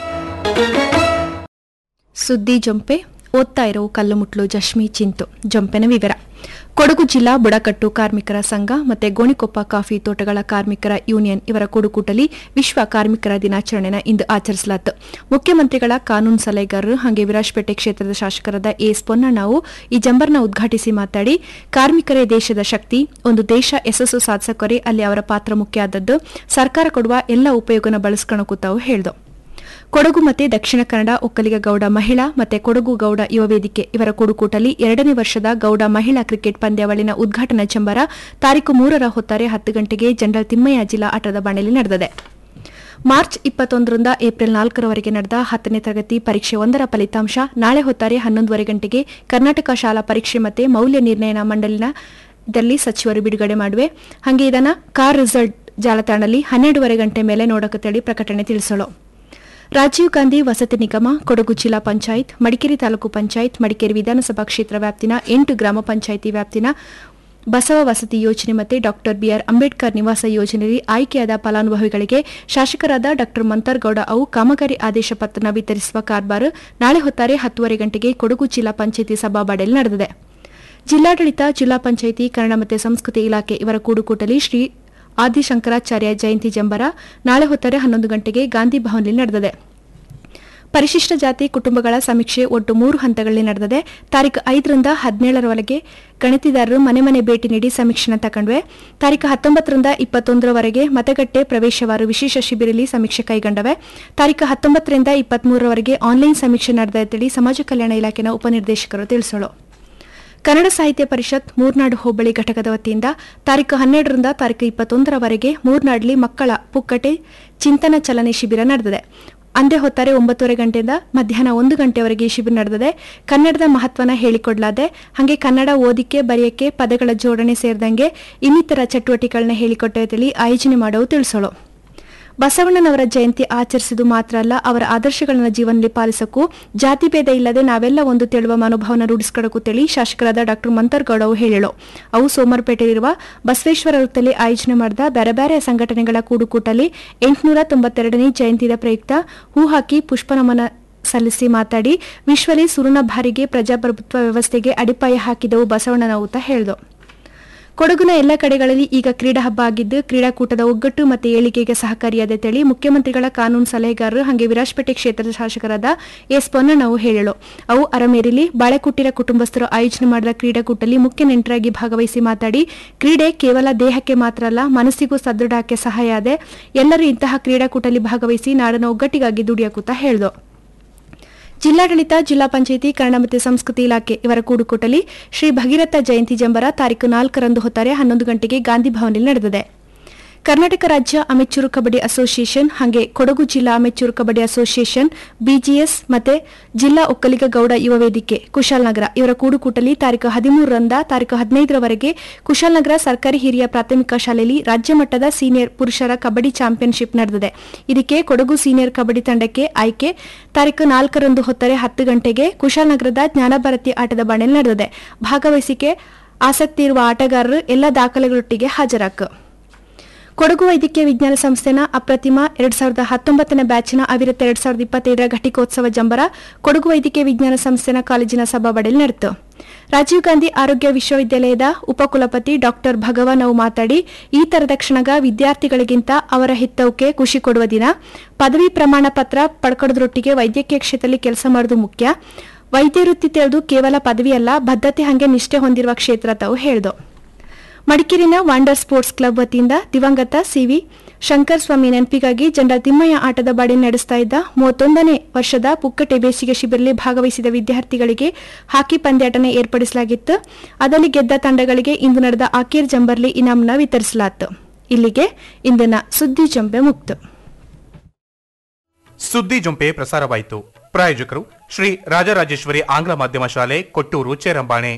ಸುದ್ದಿ ಜಂಪೆ ಓದ್ತಾ ಇರೋ ಕಲ್ಲುಮುಟ್ಲು ಜಶ್ಮಿ ಚಿಂತು ಜಂಪೆನ ವಿವರ ಕೊಡಗು ಜಿಲ್ಲಾ ಬುಡಕಟ್ಟು ಕಾರ್ಮಿಕರ ಸಂಘ ಮತ್ತೆ ಗೋಣಿಕೊಪ್ಪ ಕಾಫಿ ತೋಟಗಳ ಕಾರ್ಮಿಕರ ಯೂನಿಯನ್ ಇವರ ಕೂಡುಕೂಟಲಿ ವಿಶ್ವ ಕಾರ್ಮಿಕರ ದಿನಾಚರಣೆನ ಇಂದು ಆಚರಿಸಲಾಯಿತು ಮುಖ್ಯಮಂತ್ರಿಗಳ ಕಾನೂನು ಸಲಹೆಗಾರರು ಹಾಗೆ ವಿರಾಜಪೇಟೆ ಕ್ಷೇತ್ರದ ಶಾಸಕರಾದ ಎಸ್ ಪೊನ್ನಣ್ಣವು ಈ ಜಂಬರ್ನ ಉದ್ಘಾಟಿಸಿ ಮಾತಾಡಿ ಕಾರ್ಮಿಕರೇ ದೇಶದ ಶಕ್ತಿ ಒಂದು ದೇಶ ಯಶಸ್ಸು ಸಾಧಿಸಕೊರೆ ಅಲ್ಲಿ ಅವರ ಪಾತ್ರ ಮುಖ್ಯ ಆದದ್ದು ಸರ್ಕಾರ ಕೊಡುವ ಎಲ್ಲ ಉಪಯೋಗನ ಬಳಸ್ಕೊಳಕ್ಕೂ ತಾವು ಹೇಳ್ದು ಕೊಡಗು ಮತ್ತೆ ದಕ್ಷಿಣ ಕನ್ನಡ ಒಕ್ಕಲಿಗ ಗೌಡ ಮಹಿಳಾ ಮತ್ತೆ ಕೊಡಗು ಗೌಡ ಯುವ ವೇದಿಕೆ ಇವರ ಕೂಡುಕೂಟಲಿ ಎರಡನೇ ವರ್ಷದ ಗೌಡ ಮಹಿಳಾ ಕ್ರಿಕೆಟ್ ಪಂದ್ಯಾವಳಿನ ಉದ್ಘಾಟನಾ ಚಂಬರ ತಾರೀಕು ಮೂರರ ಹೊತ್ತಾರೆ ಹತ್ತು ಗಂಟೆಗೆ ಜನರಲ್ ತಿಮ್ಮಯ್ಯ ಜಿಲ್ಲಾ ಆಟದ ಬಾಣಲಿ ನಡೆದಿದೆ ಮಾರ್ಚ್ ಇಪ್ಪತ್ತೊಂದರಿಂದ ಏಪ್ರಿಲ್ ನಾಲ್ಕರವರೆಗೆ ನಡೆದ ಹತ್ತನೇ ತರಗತಿ ಪರೀಕ್ಷೆ ಒಂದರ ಫಲಿತಾಂಶ ನಾಳೆ ಹೊತ್ತಾರೆ ಹನ್ನೊಂದುವರೆ ಗಂಟೆಗೆ ಕರ್ನಾಟಕ ಶಾಲಾ ಪರೀಕ್ಷೆ ಮತ್ತೆ ಮೌಲ್ಯ ನಿರ್ಣಯನ ಮಂಡಳಿನ ದಲ್ಲಿ ಸಚಿವರು ಬಿಡುಗಡೆ ಮಾಡುವೆ ಹಾಗೆ ಇದನ್ನ ಕಾರ್ ರಿಸಲ್ಟ್ ಜಾಲತಾಣದಲ್ಲಿ ಹನ್ನೆರಡೂವರೆ ಗಂಟೆ ಮೇಲೆ ನೋಡಕತ್ತೇಳಿ ಪ್ರಕಟಣೆ ತಿಳಿಸಲು ರಾಜೀವ್ ಗಾಂಧಿ ವಸತಿ ನಿಗಮ ಕೊಡಗು ಜಿಲ್ಲಾ ಪಂಚಾಯತ್ ಮಡಿಕೇರಿ ತಾಲೂಕು ಪಂಚಾಯತ್ ಮಡಿಕೇರಿ ವಿಧಾನಸಭಾ ಕ್ಷೇತ್ರ ವ್ಯಾಪ್ತಿನ ಎಂಟು ಗ್ರಾಮ ಪಂಚಾಯಿತಿ ವ್ಯಾಪ್ತಿನ ಬಸವ ವಸತಿ ಯೋಜನೆ ಮತ್ತು ಡಾಕ್ಟರ್ ಬಿಆರ್ ಅಂಬೇಡ್ಕರ್ ನಿವಾಸ ಯೋಜನೆಯಲ್ಲಿ ಆಯ್ಕೆಯಾದ ಫಲಾನುಭವಿಗಳಿಗೆ ಶಾಸಕರಾದ ಡಾಕ್ಟರ್ ಮಂತರ್ಗೌಡ ಅವು ಕಾಮಗಾರಿ ಆದೇಶ ಪತ್ರನ ವಿತರಿಸುವ ಕಾರ್ಬಾರು ನಾಳೆ ಹೊತ್ತಾರೆ ಹತ್ತುವರೆ ಗಂಟೆಗೆ ಕೊಡಗು ಜಿಲ್ಲಾ ಪಂಚಾಯಿತಿ ಸಭಾಬಾಡೆಯಲ್ಲಿ ನಡೆದಿದೆ ಜಿಲ್ಲಾಡಳಿತ ಜಿಲ್ಲಾ ಪಂಚಾಯಿತಿ ಕನ್ನಡ ಮತ್ತು ಸಂಸ್ಕೃತಿ ಇಲಾಖೆ ಇವರ ಕೂಡುಕೂಟಲಿ ಶ್ರೀ ಆದಿಶಂಕರಾಚಾರ್ಯ ಜಯಂತಿ ಜಂಬರ ನಾಳೆ ಹೊತ್ತಾರೆ ಹನ್ನೊಂದು ಗಂಟೆಗೆ ಗಾಂಧಿ ಭವನದಲ್ಲಿ ನಡೆದಿದೆ ಪರಿಶಿಷ್ಟ ಜಾತಿ ಕುಟುಂಬಗಳ ಸಮೀಕ್ಷೆ ಒಟ್ಟು ಮೂರು ಹಂತಗಳಲ್ಲಿ ನಡೆದಿದೆ ತಾರೀಕು ಐದರಿಂದ ಹದಿನೇಳರವರೆಗೆ ಗಣತಿದಾರರು ಮನೆ ಮನೆ ಭೇಟಿ ನೀಡಿ ಸಮೀಕ್ಷೆನ ತಗೊಂಡ್ವೆ ತಾರೀಕು ಹತ್ತೊಂಬತ್ತರಿಂದ ಇಪ್ಪತ್ತೊಂದರವರೆಗೆ ಮತಗಟ್ಟೆ ಪ್ರವೇಶವಾರು ವಿಶೇಷ ಶಿಬಿರಲ್ಲಿ ಸಮೀಕ್ಷೆ ಕೈಗೊಂಡವೆ ತಾರೀಕು ಹತ್ತೊಂಬತ್ತರಿಂದ ಇಪ್ಪತ್ಮೂರರವರೆಗೆ ಆನ್ಲೈನ್ ಸಮೀಕ್ಷೆ ನಡೆದ ಸಮಾಜ ಕಲ್ಯಾಣ ಇಲಾಖೆನ ಉಪನಿರ್ದೇಶಕರು ತಿಳಿಸಲು ಕನ್ನಡ ಸಾಹಿತ್ಯ ಪರಿಷತ್ ಮೂರ್ನಾಡು ಹೋಬಳಿ ಘಟಕದ ವತಿಯಿಂದ ತಾರೀಕು ಹನ್ನೆರಡರಿಂದ ತಾರೀಕು ಇಪ್ಪತ್ತೊಂದರವರೆಗೆ ಮೂರ್ನಾಡ್ಲಿ ಮಕ್ಕಳ ಪುಕ್ಕಟೆ ಚಿಂತನ ಚಲನೆ ಶಿಬಿರ ನಡೆದಿದೆ ಅಂದೇ ಹೊತ್ತಾರೆ ಒಂಬತ್ತುವರೆ ಗಂಟೆಯಿಂದ ಮಧ್ಯಾಹ್ನ ಒಂದು ಗಂಟೆವರೆಗೆ ಈ ಶಿಬಿರ ನಡೆದಿದೆ ಕನ್ನಡದ ಮಹತ್ವನ ಹೇಳಿಕೊಡ್ಲಾದೆ ಹಾಗೆ ಕನ್ನಡ ಓದಿಕೆ ಬರೆಯಕ್ಕೆ ಪದಗಳ ಜೋಡಣೆ ಸೇರಿದಂಗೆ ಇನ್ನಿತರ ಚಟುವಟಿಕೆಗಳನ್ನ ಹೇಳಿಕೊಟ್ಟಲ್ಲಿ ಆಯೋಜನೆ ಮಾಡವು ತಿಳಿಸೋಳು ಬಸವಣ್ಣನವರ ಜಯಂತಿ ಆಚರಿಸಿದು ಮಾತ್ರ ಅಲ್ಲ ಅವರ ಆದರ್ಶಗಳನ್ನು ಜೀವನದಲ್ಲಿ ಪಾಲಿಸಕ್ಕೂ ಜಾತಿ ಭೇದ ಇಲ್ಲದೆ ನಾವೆಲ್ಲ ಒಂದು ತೆಳುವ ಮನೋಭಾವನ ರೂಢಿಸ್ಕೊಡಕ್ಕೂ ತಿಳಿ ಶಾಸಕರಾದ ಡಾಕ್ಟರ್ ಮಂತರ್ಗೌಡ ಅವು ಹೇಳಿಳು ಅವು ಸೋಮವಾರಪೇಟೆಯಲ್ಲಿರುವ ಬಸವೇಶ್ವರ ವೃತ್ತದಲ್ಲಿ ಆಯೋಜನೆ ಮಾಡಿದ ಬೇರೆ ಬೇರೆ ಸಂಘಟನೆಗಳ ಕೂಡುಕೂಟಲ್ಲಿ ಎಂಟುನೂರ ತೊಂಬತ್ತೆರಡನೇ ಜಯಂತಿಯ ಪ್ರಯುಕ್ತ ಹೂ ಹಾಕಿ ಪುಷ್ಪನಮನ ಸಲ್ಲಿಸಿ ಮಾತಾಡಿ ವಿಶ್ವಲಿ ಸುರುಣ ಭಾರಿಗೆ ಪ್ರಜಾಪ್ರಭುತ್ವ ವ್ಯವಸ್ಥೆಗೆ ಅಡಿಪಾಯ ಹಾಕಿದವು ಬಸವಣ್ಣನವು ಅಂತ ಹೇಳಿದು ಕೊಡಗಿನ ಎಲ್ಲ ಕಡೆಗಳಲ್ಲಿ ಈಗ ಕ್ರೀಡಾ ಹಬ್ಬ ಆಗಿದ್ದು ಕ್ರೀಡಾಕೂಟದ ಒಗ್ಗಟ್ಟು ಮತ್ತು ಏಳಿಗೆಗೆ ಸಹಕಾರಿಯಾದ ತಳಿ ಮುಖ್ಯಮಂತ್ರಿಗಳ ಕಾನೂನು ಸಲಹೆಗಾರರು ಹಾಗೆ ವಿರಾಜಪೇಟೆ ಕ್ಷೇತ್ರದ ಶಾಸಕರಾದ ಎಸ್ ಪೊನ್ನಣ್ಣವು ಹೇಳಿಳು ಅವು ಅರಮೇರಿಲಿ ಬಾಳೆಕುಟ್ಟಿರ ಕುಟುಂಬಸ್ಥರು ಆಯೋಜನೆ ಮಾಡಿದ ಕ್ರೀಡಾಕೂಟದಲ್ಲಿ ಮುಖ್ಯ ನೆಂಟರಾಗಿ ಭಾಗವಹಿಸಿ ಮಾತಾಡಿ ಕ್ರೀಡೆ ಕೇವಲ ದೇಹಕ್ಕೆ ಮಾತ್ರ ಅಲ್ಲ ಮನಸ್ಸಿಗೂ ಸದೃಢಕ್ಕೆ ಸಹಾಯ ಆದೆ ಎಲ್ಲರೂ ಇಂತಹ ಕ್ರೀಡಾಕೂಟದಲ್ಲಿ ಭಾಗವಹಿಸಿ ನಾಡನ ಒಗ್ಗಟ್ಟಿಗಾಗಿ ದುಡಿಯಕೂತ ಹೇಳಿದು ಜಿಲ್ಲಾಡಳಿತ ಜಿಲ್ಲಾ ಪಂಚಾಯಿತಿ ಕನ್ನಡ ಮತ್ತು ಸಂಸ್ಕೃತಿ ಇಲಾಖೆ ಇವರ ಕೂಡುಕೂಟಲಿ ಶ್ರೀ ಭಗೀರಥ ಜಯಂತಿ ಜಂಬರ ತಾರೀಕು ನಾಲ್ಕರಂದು ಹೊತ್ತಾರೆ ಹನ್ನೊಂದು ಗಂಟೆಗೆ ಗಾಂಧಿ ಭವನದಲ್ಲಿ ನಡೆದಿದೆ ಕರ್ನಾಟಕ ರಾಜ್ಯ ಅಮೆಚೂರು ಕಬಡ್ಡಿ ಅಸೋಸಿಯೇಷನ್ ಹಾಗೆ ಕೊಡಗು ಜಿಲ್ಲಾ ಅಮೆಚೂರು ಕಬಡ್ಡಿ ಅಸೋಸಿಯೇಷನ್ ಬಿಜಿಎಸ್ ಮತ್ತೆ ಜಿಲ್ಲಾ ಒಕ್ಕಲಿಗ ಗೌಡ ಯುವ ವೇದಿಕೆ ಕುಶಾಲನಗರ ಇವರ ಕೂಡುಕೂಟಲಿ ತಾರೀಕು ಹದಿಮೂರರಿಂದ ತಾರೀಕು ಹದಿನೈದರವರೆಗೆ ಕುಶಾಲನಗರ ಸರ್ಕಾರಿ ಹಿರಿಯ ಪ್ರಾಥಮಿಕ ಶಾಲೆಯಲ್ಲಿ ರಾಜ್ಯ ಮಟ್ಟದ ಸೀನಿಯರ್ ಪುರುಷರ ಕಬಡ್ಡಿ ಚಾಂಪಿಯನ್ಶಿಪ್ ನಡೆದಿದೆ ಇದಕ್ಕೆ ಕೊಡಗು ಸೀನಿಯರ್ ಕಬಡ್ಡಿ ತಂಡಕ್ಕೆ ಆಯ್ಕೆ ತಾರೀಕು ನಾಲ್ಕರಂದು ಹೊತ್ತರೆ ಹತ್ತು ಗಂಟೆಗೆ ಕುಶಾಲನಗರದ ಜ್ಞಾನಭಾರತಿ ಆಟದ ಬಾಣೆಲ್ ನಡೆದಿದೆ ಭಾಗವಹಿಸಿಕೆ ಆಸಕ್ತಿ ಇರುವ ಆಟಗಾರರು ಎಲ್ಲ ದಾಖಲೆಗಳೊಟ್ಟಿಗೆ ಹಾಜರಾಕ ಕೊಡಗು ವೈದ್ಯಕೀಯ ವಿಜ್ಞಾನ ಸಂಸ್ಥೆನ ಅಪ್ರತಿಮ ಎರಡ್ ಸಾವಿರದ ಹತ್ತೊಂಬತ್ತನೇ ಬ್ಯಾಚಿನ ಅವಿರತ ಎರಡ್ ಸಾವಿರದ ಇಪ್ಪತ್ತೈದರ ಘಟಿಕೋತ್ಸವ ಜಂಬರ ಕೊಡಗು ವೈದ್ಯಕೀಯ ವಿಜ್ಞಾನ ಸಂಸ್ಥೆನ ಕಾಲೇಜಿನ ಸಭಾಬಡೆಯಲ್ಲಿ ನಡೆಯಿತು ರಾಜೀವ್ ಗಾಂಧಿ ಆರೋಗ್ಯ ವಿಶ್ವವಿದ್ಯಾಲಯದ ಉಪಕುಲಪತಿ ಡಾಕ್ಟರ್ ಭಗವಾನ್ ಅವು ಮಾತಾಡಿ ಈ ತರದ ಕ್ಷಣಗ ವಿದ್ಯಾರ್ಥಿಗಳಿಗಿಂತ ಅವರ ಹಿತ್ತವಕ್ಕೆ ಖುಷಿ ಕೊಡುವ ದಿನ ಪದವಿ ಪ್ರಮಾಣ ಪತ್ರ ಪಡ್ಕೊಡೋದ್ರೊಟ್ಟಿಗೆ ವೈದ್ಯಕೀಯ ಕ್ಷೇತ್ರದಲ್ಲಿ ಕೆಲಸ ಮಾಡೋದು ಮುಖ್ಯ ವೈದ್ಯ ವೃತ್ತಿ ತಿಳಿದು ಕೇವಲ ಪದವಿ ಅಲ್ಲ ಬದ್ಧತೆ ಹಂಗೆ ನಿಷ್ಠೆ ಹೊಂದಿರುವ ಕ್ಷೇತ್ರ ತಾವು ಹೇಳಿದು ಮಡಿಕೇರಿನ ವಾಂಡರ್ ಸ್ಪೋರ್ಟ್ಸ್ ಕ್ಲಬ್ ವತಿಯಿಂದ ದಿವಂಗತ ಸಿವಿ ಶಂಕರ್ ಸ್ವಾಮಿ ನೆನಪಿಗಾಗಿ ಜನರಲ್ ತಿಮ್ಮಯ್ಯ ಆಟದ ಬಾಡಿ ನಡೆಸ್ತಾ ಇದ್ದ ಮೂವತ್ತೊಂದನೇ ವರ್ಷದ ಪುಕ್ಕಟೆ ಬೇಸಿಗೆ ಶಿಬಿರದಲ್ಲಿ ಭಾಗವಹಿಸಿದ ವಿದ್ಯಾರ್ಥಿಗಳಿಗೆ ಹಾಕಿ ಪಂದ್ಯಾಟನೆ ಏರ್ಪಡಿಸಲಾಗಿತ್ತು ಅದರಲ್ಲಿ ಗೆದ್ದ ತಂಡಗಳಿಗೆ ಇಂದು ನಡೆದ ಆಕೀರ್ ಜಂಬರ್ಲಿ ಇನಾಮ್ನ ವಿತರಿಸಲಾಯಿತು ಇಲ್ಲಿಗೆ ಇಂದಿನ ಸುದ್ದಿ ಜಂಬೆ ಮುಕ್ತ ಸುದ್ದಿ ಜೊಂಪೆ ಪ್ರಸಾರವಾಯಿತು ಪ್ರಾಯೋಜಕರು ಶ್ರೀ ರಾಜರಾಜೇಶ್ವರಿ ಆಂಗ್ಲ ಮಾಧ್ಯಮ ಶಾಲೆ ಕೊಟ್ಟೂರು ಚೇರಂಬಾಣೆ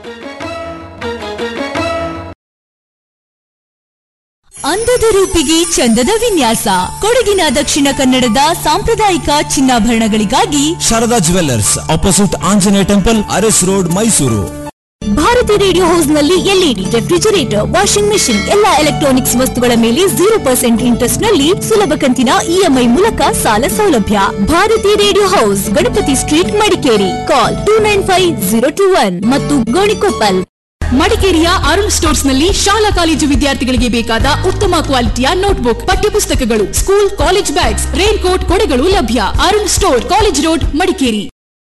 ಅಂದದ ರೂಪಿಗೆ ಚಂದದ ವಿನ್ಯಾಸ ಕೊಡಗಿನ ದಕ್ಷಿಣ ಕನ್ನಡದ ಸಾಂಪ್ರದಾಯಿಕ ಚಿನ್ನಾಭರಣಗಳಿಗಾಗಿ Sharada jewellers opposite Anjaneya temple Aras road Mysuru Bharathi radio house ನಲ್ಲಿ ಎಲ್ಇಡಿ ರೆಫ್ರಿಜರೇಟರ್ ವಾಷಿಂಗ್ ಮೆಷಿನ್ ಎಲ್ಲಾ ಎಲೆಕ್ಟ್ರಾನಿಕ್ಸ್ ವಸ್ತುಗಳ ಮೇಲೆ ಜೀರೋ ಪರ್ಸೆಂಟ್ ಇಂಟ್ರೆಸ್ಟ್ ನಲ್ಲಿ ಸುಲಭ ಕಂತಿನ ಇಎಂಐ ಮೂಲಕ ಸಾಲ ಸೌಲಭ್ಯ Bharathi radio house Ganapathi street Madikeri call two nine five zero two one ಮತ್ತು ಗೋಣಿಕೊಪ್ಪಲ್ ಮಡಿಕೇರಿಯ ಅರುಣ್ ಸ್ಟೋರ್ಸ್ ನಲ್ಲಿ ಶಾಲಾ ಕಾಲೇಜು ವಿದ್ಯಾರ್ಥಿಗಳಿಗೆ ಬೇಕಾದ ಉತ್ತಮ ಕ್ವಾಲಿಟಿಯ ನೋಟ್ಬುಕ್ ಪಠ್ಯಪುಸ್ತಕಗಳು school college bags rain coat ಕೊಡೆಗಳು ಲಭ್ಯ Arun store college road Madikeri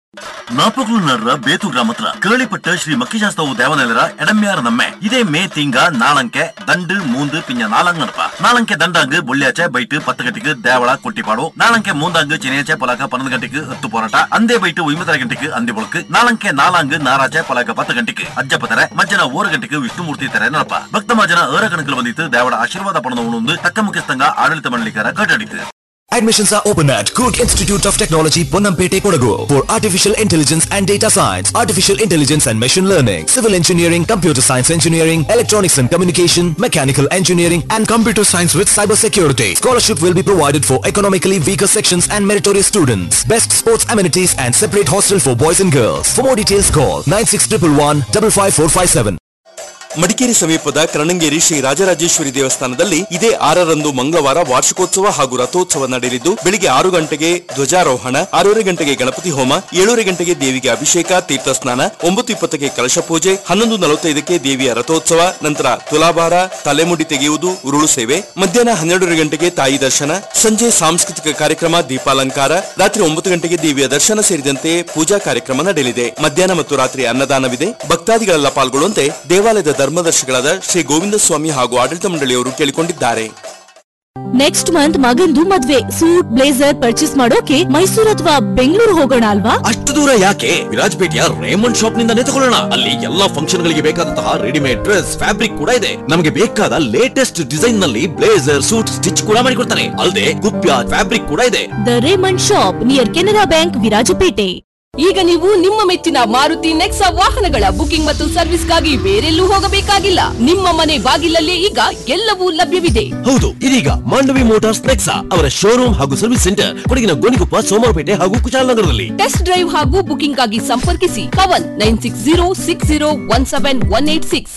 ನಾಪಕ್ಲುನರ್ರ ಬೇತು ಗ್ರಾಮತ್ರ ಕೇಳಿಪಟ್ಟ ಶ್ರೀ ಮಕ್ಕಿಶಾಸ್ತವು ದೇವನೆಲರ ಎಡಮ್ಯಾರ ನಮ್ಮೆ ಇದೇ மே திங்க நாளங்கே தண்டு மூந்து பிஞ்ச நாளாங்க நடப்பா நாளங்கே தண்டாங்கு புள்ளியாச்சே பைட்டு பத்து கட்டிக்கு தேவளா கொட்டிப்பாடு நாளங்கே மூந்தாங்கு சினியாச்சே பலாக்க பன்னெண்டு கட்டிக்கு ಹತ್ತು போராಟ ಅಂದೇ ಬೈಟು ಒಂಬತ್ತರ ಗಂಟೆಗೆ ಅಂದಿ ಬೊಳಕು ನಾಳಂಕೆ ನಾಲಾಂಗು ನಾರಾಚೆ ಪಲಕ ಪತ್ತು ಗಂಟೆಗೆ ಅಜ್ಜಪ್ಪ ತರ ಮಜ್ಜನ ಓರು ಗಂಟೆಗೆ ವಿಷ್ಣುಮೂರ್ತಿ ತರ ನಡಪ ಭಕ್ತ ಮಜನ ಏರ ಕಣಕಲು ಬಂದಿತ್ತು ದೇವಡ ಆಶೀರ್ವಾದ ಪಡೆದವನು ತಕ್ಕ ಮುಖ್ಯಸ್ಥಂಗ ಆಡಳಿತ ಮಂಡಳಿಕರ ಕಟ್ಟಡಿತು Admissions are open at Cook Institute of Technology, Ponampete, Kodagu for Artificial Intelligence and Data Science, Artificial Intelligence and Machine Learning, Civil Engineering, Computer Science Engineering, Electronics and Communication, Mechanical Engineering and Computer Science with Cybersecurity. Scholarship will be provided for economically weaker sections and meritorious students. Best sports amenities and separate hostel for boys and girls. For more details call 96111 55457. Madikeri ಸಮೀಪದ ಕರಣಂಗೇರಿ ಶ್ರೀ ರಾಜರಾಜೇಶ್ವರಿ ದೇವಸ್ಥಾನದಲ್ಲಿ ಇದೇ ಆರರಂದು ಮಂಗಳವಾರ ವಾರ್ಷಿಕೋತ್ಸವ ಹಾಗೂ ರಥೋತ್ಸವ ನಡೆಯಲಿದ್ದು ಬೆಳಿಗ್ಗೆ ಆರು ಗಂಟೆಗೆ ಧ್ವಜಾರೋಹಣ ಆರೂವರೆ ಗಂಟೆಗೆ ಗಣಪತಿ ಹೋಮ ಏಳೂವರೆ ಗಂಟೆಗೆ ದೇವಿಗೆ ಅಭಿಷೇಕ ತೀರ್ಥಸ್ನಾನ ಒಂಬತ್ತು ಇಪ್ಪತ್ತಕ್ಕೆ ಕಲಶ ಪೂಜೆ ಹನ್ನೊಂದು ನಲವತ್ತೈದಕ್ಕೆ ದೇವಿಯ ರಥೋತ್ಸವ ನಂತರ ತುಲಾಭಾರ ತಲೆಮುಡಿ ತೆಗೆಯುವುದು ಉರುಳು ಸೇವೆ ಮಧ್ಯಾಹ್ನ ಹನ್ನೆರಡೂವರೆ ಗಂಟೆಗೆ ತಾಯಿ ದರ್ಶನ ಸಂಜೆ ಸಾಂಸ್ಕೃತಿಕ ಕಾರ್ಯಕ್ರಮ ದೀಪಾಲಂಕಾರ ರಾತ್ರಿ ಒಂಬತ್ತು ಗಂಟೆಗೆ ದೇವಿಯ ದರ್ಶನ ಸೇರಿದಂತೆ ಪೂಜಾ ಕಾರ್ಯಕ್ರಮ ನಡೆಯಲಿದೆ ಮಧ್ಯಾಹ್ನ ಮತ್ತು ರಾತ್ರಿ ಅನ್ನದಾನವಿದೆ ಭಕ್ತಾದಿಗಳೆಲ್ಲ ಪಾಲ್ಗೊಳ್ಳುವಂತೆ ದೇವಾಲಯದ ಧರ್ಮದರ್ಶಿಗಳಾದ ಶ್ರೀ ಗೋವಿಂದ ಸ್ವಾಮಿ ಹಾಗೂ ಆಡಳಿತ ಮಂಡಳಿಯವರು ಕೇಳಿಕೊಂಡಿದ್ದಾರೆ ನೆಕ್ಸ್ಟ್ ಮಂತ್ ಮಗಂದು ಮದ್ವೆ ಸೂಟ್ ಬ್ಲೇಸರ್ ಪರ್ಚೇಸ್ ಮಾಡೋಕೆ ಮೈಸೂರು ಅಥವಾ ಬೆಂಗಳೂರು ಹೋಗೋಣ ಅಲ್ವಾ ಅಷ್ಟು ದೂರ ಯಾಕೆ ವಿರಾಜಪೇಟೆಯ ರೇಮಂಡ್ ಶಾಪ್ ನಿಂದಾನೇ ತಗೊಳ್ಳೋಣ ಅಲ್ಲಿ ಎಲ್ಲಾ ಫಂಕ್ಷನ್ ಗಳಿಗೆ ಬೇಕಾದಂತಹ ರೆಡಿಮೇಡ್ ಡ್ರೆಸ್ ಫ್ಯಾಬ್ರಿಕ್ ಕೂಡ ಇದೆ ನಮಗೆ ಬೇಕಾದ ಲೇಟೆಸ್ಟ್ ಡಿಸೈನ್ ನಲ್ಲಿ ಬ್ಲೇಸರ್ ಸೂಟ್ ಸ್ಟಿಚ್ ಕೂಡ ಮಾಡಿಕೊಡ್ತಾನೆ ಅಲ್ಲದೆ ಕುಪ್ಯ ಫ್ಯಾಬ್ರಿಕ್ ಕೂಡ ಇದೆ the Raymond shop near Canara bank Virajpet ಈಗ ನೀವು ನಿಮ್ಮ ಮೆಚ್ಚಿನ ಮಾರುತಿ ನೆಕ್ಸಾ ವಾಹನಗಳ ಬುಕಿಂಗ್ ಮತ್ತು ಸರ್ವಿಸ್ಗಾಗಿ ಬೇರೆಲ್ಲೂ ಹೋಗಬೇಕಾಗಿಲ್ಲ ನಿಮ್ಮ ಮನೆ ಬಾಗಿಲಲ್ಲೇ ಈಗ ಎಲ್ಲವೂ ಲಭ್ಯವಿದೆ ಹೌದು ಇದೀಗ ಮಾಂಡವಿ ಮೋಟಾರ್ಸ್ ನೆಕ್ಸಾ ಅವರ ಶೋರೂಮ್ ಹಾಗೂ ಸರ್ವಿಸ್ ಸೆಂಟರ್ ಕೊಡಗಿನ ಗೋಣಿಕೊಪ್ಪ ಸೋಮವಾರಪೇಟೆ ಹಾಗೂ ಕುಶಾಲನಗರದಲ್ಲಿ ಟೆಸ್ಟ್ ಡ್ರೈವ್ ಹಾಗೂ ಬುಕಿಂಗ್ ಆಗಿ ಸಂಪರ್ಕಿಸಿ Kavan nine six zero six zero one seven one eight six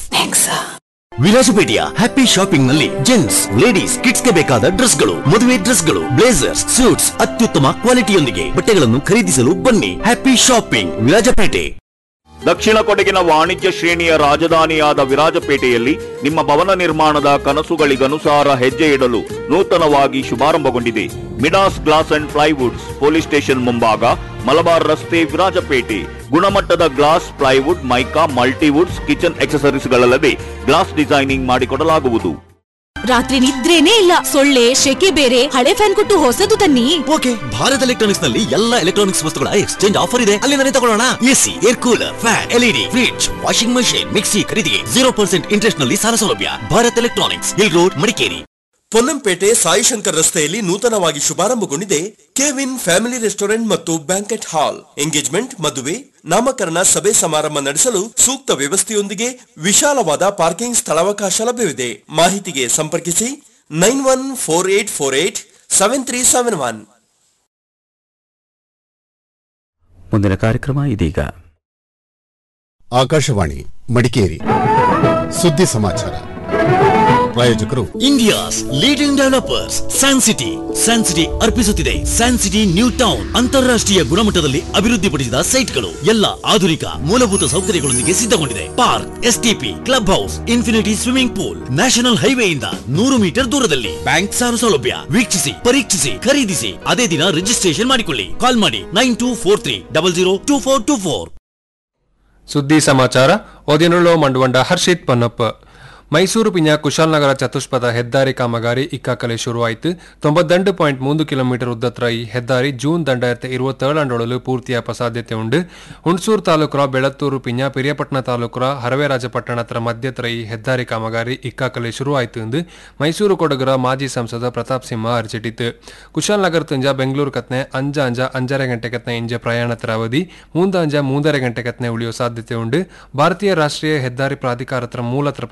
ವಿರಾಜಪೇಟೆಯ ಹ್ಯಾಪಿ ಶಾಪಿಂಗ್ ನಲ್ಲಿ ಜೆಂಟ್ಸ್ ಲೇಡೀಸ್ ಕಿಡ್ಸ್ ಗೆ ಬೇಕಾದ ಡ್ರೆಸ್ಗಳು ಮದುವೆ ಡ್ರೆಸ್ಗಳು ಬ್ಲೇಸರ್ಸ್ ಸೂಟ್ಸ್ ಅತ್ಯುತ್ತಮ ಕ್ವಾಲಿಟಿಯೊಂದಿಗೆ ಬಟ್ಟೆಗಳನ್ನು ಖರೀದಿಸಲು ಬನ್ನಿ ಹ್ಯಾಪಿ ಶಾಪಿಂಗ್ ವಿರಾಜಪೇಟೆ ದಕ್ಷಿಣ ಕೊಡಗಿನ ವಾಣಿಜ್ಯ ಶ್ರೇಣಿಯ ರಾಜಧಾನಿಯಾದ ವಿರಾಜಪೇಟೆಯಲ್ಲಿ ನಿಮ್ಮ ಭವನ ನಿರ್ಮಾಣದ ಕನಸುಗಳಿಗನುಸಾರ ಹೆಜ್ಜೆ ಇಡಲು ನೂತನವಾಗಿ ಶುಭಾರಂಭಗೊಂಡಿದೆ Midas glass and plywoods police station ಮುಂಭಾಗ ಮಲಬಾರ್ ರಸ್ತೆ ವಿರಾಜಪೇಟೆ ಗುಣಮಟ್ಟದ glass plywood mica multiwoods kitchen ಎಕ್ಸಸರೀಸ್ಗಳಲ್ಲದೆ ಗ್ಲಾಸ್ ಡಿಸೈನಿಂಗ್ ಮಾಡಿಕೊಡಲಾಗುವುದು ರಾತ್ರಿ ನಿದ್ರೇನೇ ಇಲ್ಲ ಸೊಳ್ಳೆ ಶೆಕೆ ಬೇರೆ ಹಳೆ ಫ್ಯಾನ್ ಕೊಟ್ಟು ಹೊಸದು ತನ್ನಿ ಓಕೆ ಭಾರತ್ ಎಲೆಕ್ಟ್ರಾನಿಕ್ಸ್ ನಲ್ಲಿ ಎಲ್ಲ ಎಲೆಕ್ಟ್ರಾನಿಕ್ಸ್ ವಸ್ತುಗಳ ಎಕ್ಸ್ಚೇಂಜ್ ಆಫರ್ ಇದೆ ಅಲ್ಲಿಂದಲೇ ತಗೊಳ್ಳೋಣ AC air cooler fan LED fridge washing machine mixie ಖರೀದಿಗೆ ಜೀರೋ ಪರ್ಸೆಂಟ್ ಇಂಟ್ರೆಸ್ಟ್ ನಲ್ಲಿ ಸಾಲ ಸೌಲಭ್ಯ Bharat electronics hill road Madikeri Ponnampet Saishankar ರಸ್ತೆಯಲ್ಲಿ ನೂತನವಾಗಿ ಶುಭಾರಂಭಗೊಂಡಿದೆ ಕೆವಿನ್ ಫ್ಯಾಮಿಲಿ ರೆಸ್ಟೋರೆಂಟ್ ಮತ್ತು ಬ್ಯಾಂಕೆಟ್ ಹಾಲ್ ಎಂಗೇಜ್ಮೆಂಟ್ ಮದುವೆ ನಾಮಕರಣ ಸಭೆ ಸಮಾರಂಭ ನಡೆಸಲು ಸೂಕ್ತ ವ್ಯವಸ್ಥೆಯೊಂದಿಗೆ ವಿಶಾಲವಾದ ಪಾರ್ಕಿಂಗ್ ಸ್ಥಳಾವಕಾಶ ಲಭ್ಯವಿದೆ ಮಾಹಿತಿಗೆ ಸಂಪರ್ಕಿಸಿ nine one four eight four eight seven three seven one ಮುಂದಿನ ಕಾರ್ಯಕ್ರಮ ಇದೀಗ ಆಕಾಶವಾಣಿ ಮಡಿಕೇರಿ ಸುದ್ದಿ ಸಮಾಚಾರ ಪ್ರಾಯೋಜಕರು India's leading developers San City San City ಅರ್ಪಿಸುತ್ತಿದೆ ಸ್ಯಾನ್ ಸಿಟಿ ನ್ಯೂ ಟೌನ್ ಅಂತಾರಾಷ್ಟ್ರೀಯ ಗುಣಮಟ್ಟದಲ್ಲಿ ಅಭಿವೃದ್ಧಿಪಡಿಸಿದ ಸೈಟ್ಗಳು ಎಲ್ಲ ಆಧುನಿಕ ಮೂಲಭೂತ ಸೌಕರ್ಯಗಳೊಂದಿಗೆ ಸಿದ್ಧಗೊಂಡಿದೆ park STP club house infinity swimming pool national ಹೈವೇಯಿಂದ ನೂರು ಮೀಟರ್ ದೂರದಲ್ಲಿ ಬ್ಯಾಂಕ್ ಸಾಲ ಸೌಲಭ್ಯ ವೀಕ್ಷಿಸಿ ಪರೀಕ್ಷಿಸಿ ಖರೀದಿಸಿ ಅದೇ ದಿನ ರಿಜಿಸ್ಟ್ರೇಷನ್ ಮಾಡಿಕೊಳ್ಳಿ ಕಾಲ್ ಮಾಡಿ nine two four three double zero two four two four ಸುದ್ದಿ ಸಮಾಚಾರ ಓದಿನುಳ್ಳು ಮಂಡುವಂಡ ಹರ್ಷಿತ್ ಪನ್ನಪ್ಪ ಮೈಸೂರು ಪಿಂಜ ಕುಶಾಲನಗರ ಚತುಷ್ಪಥ ಹೆದ್ದಾರಿ ಕಾಮಗಾರಿ ಇಕ್ಕಾಕಲೆ ಶುರುವಾಯಿತು ತೊಂಬತ್ತೆಂಟು ಪಾಯಿಂಟ್ ಮೂರು ಕಿಲೋಮೀಟರ್ ಉದ್ದತ್ರ ಈ ಹೆದ್ದಾರಿ ಜೂನ್ ದಂಡಾಯಿರത്തി ഇരുപത്തേഴാണ്ടോളിൽ പൂർത്തിയാപ്പ സാധ്യതയുണ്ട് ಹುಣಸೂರು ತಾಲೂಕರ ಬೆಳತ್ತೂರು ಪಿಂಜ ಪಿರಿಯಪಟ್ಟಣ ತಾಲೂಕರ ಹರವೆರಾಜಪಟ್ಟಣತ್ರ ಮಧ್ಯತ್ರ ಈ ಹೆದ್ದಾರಿ ಕಾಮಗಾರಿ ಇಕ್ಕಾಕಲೆ ಶುರುವಾಯಿತು ಎಂದು ಮೈಸೂರು ಕೊಡಗರ ಮಾಜಿ ಸಂಸದ ಪ್ರತಾಪ್ ಸಿಂಹ ಅರ್ಚಿಟ್ಟಿತು ಕುಶಾಲನಗರ ತುಂಜ ಬೆಂಗಳೂರು ಕತ್ನೆ ಅಂಜ ಅಂಜ ಅಂಜರೆ ಗಂಟೆ ಕತ್ನೆ ಇಂಜ ಪ್ರಯಾಣತ್ರ ಅವಧಿ ಮೂಂದ ಅಂಜ ಮೂಂದರೆ ಗಂಟೆ ಕತ್ನೆ ಉಳಿಯೋ ಸಾಧ್ಯತೆ ಉಂಡು ಭಾರತೀಯ ರಾಷ್ಟ್ರೀಯ ಹೆದ್ದಾರಿ ಪ್ರಾಧಿಕಾರತ್ರ ಮೂಲತ್ರ ಪ್ರಕಾರ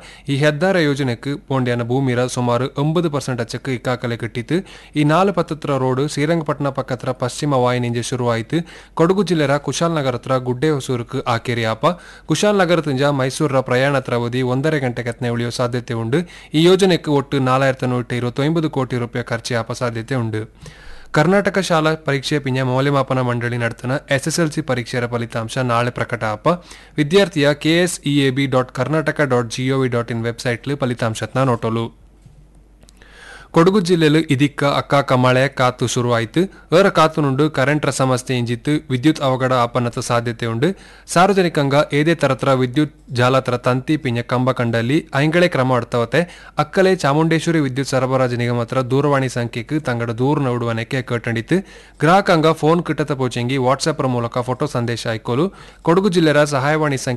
ಈ ಹೆದ್ದಾರ ಯೋಜನೆக்கு ಪೋಂಡ್ಯನ ಭೂಮಿರ ಸುಮಾರು ಒಂಬತ್ತು ಪರ್ಸೆಂಟ್ ಅಚ್ಚಕ್ಕೆ ಇಕ್ಕಾಕಲೆ ಕಟ್ಟಿತ್ತು ಈ ನಾಲು ಪತ್ತತ್ರ ರೋಡ್ ಶ್ರೀರಂಗಪಟ್ಟಣ ಪಕ್ಕತ್ರ ಪಶ್ಚಿಮ ವಾಯಿನಿಂದ ಶುರುವಾಯಿತು ಕೊಡಗು ಜಿಲ್ಲೆರ ಕುಶಾಲನಗರ ಹತ್ರ ಗುಡ್ಡೆ ಹೊಸೂರುಕು ಆಕೇರಿ ಆಪ ಕುಶಾಲನಗರದಿಂದ ಮೈಸೂರರ ಪ್ರಯಾಣತ್ರ ಅವಧಿ ಒಂದரை ಗಂಟೆ ಕತ್ನೆ ಉಳಿಯೋ ಸಾಧ್ಯತೆ ಉಂಡು ಈ ಯೋಜನೆಗೆ ಒಟ್ಟು ನಾಲಾಯಿರത്തി ನೂಟ ഇരുപത്തൊമ്പത് ಕೋಟಿ ರೂಪಾಯಿ ಖರ್ಚು ಆಪ ಸಾಧ್ಯತೆ ಉಂಡು ಕರ್ನಾಟಕ ಶಾಲಾ ಪರೀಕ್ಷೆ ಪಿಂಜ ಮೌಲ್ಯಮಾಪನ ಮಂಡಳಿ ನಡೆತನ ಎಸ್ಎಸ್ಎಲ್ಸಿ ಪರೀಕ್ಷೆಯ ಫಲಿತಾಂಶ ನಾಳೆ ಪ್ರಕಟ ಆಪ ವಿದ್ಯಾರ್ಥಿಯ KSEAB dot Karnataka dot GOV dot in ವೆಬ್ಸೈಟ್ಲು ಫಲಿತಾಂಶತ್ನ ನೋಟಲು ಕೊಡಗು ಜಿಲ್ಲೆಲು ಇದಕ್ಕ ಅಕ್ಕಾಕ ಮಳೆ ಕಾತು ಶುರುವಾಯಿತು ಏರ ಕಾತು ನುಂಡು ಕರೆಂಟ್ರ ಸಮಸ್ಯೆ ಇಂಜಿತ್ತು ವಿದ್ಯುತ್ ಅವಘಡ ಆಪನ್ನತ ಸಾಧ್ಯತೆ ಉಂಡು ಸಾರ್ವಜನಿಕಂಗ ಏದೇ ತರತರ ವಿದ್ಯುತ್ ಜಾಲತರ ತಂತಿ ಪಿಂಜ ಕಂಬ ಕಂಡಲ್ಲಿ ಐಂಗಳೆ ಕ್ರಮ ಅಡ್ತವತೆ ಅಕ್ಕಲೆ ಚಾಮುಂಡೇಶ್ವರಿ ವಿದ್ಯುತ್ ಸರಬರಾಜು ನಿಗಮ ಹತ್ರ ದೂರವಾಣಿ ಸಂಖ್ಯೆಗೆ ತಂಗಡ ದೂರ ಉಡುವನೆಕ್ಕೆ ಕಟ್ಟಂಡಿತ್ತು ಗ್ರಾಹಕಾಂಗ ಫೋನ್ ಕಿಟ್ಟತ ಪೋಚೆಂಗಿ ವಾಟ್ಸ್ಆಪ್ ಮೂಲಕ ಫೋಟೋ ಸಂದೇಶ ಐಕೋಲು ಕೊಡಗು ಜಿಲ್ಲೆರ ಸಹಾಯವಾಣಿ ಸಂಖ್ಯೆ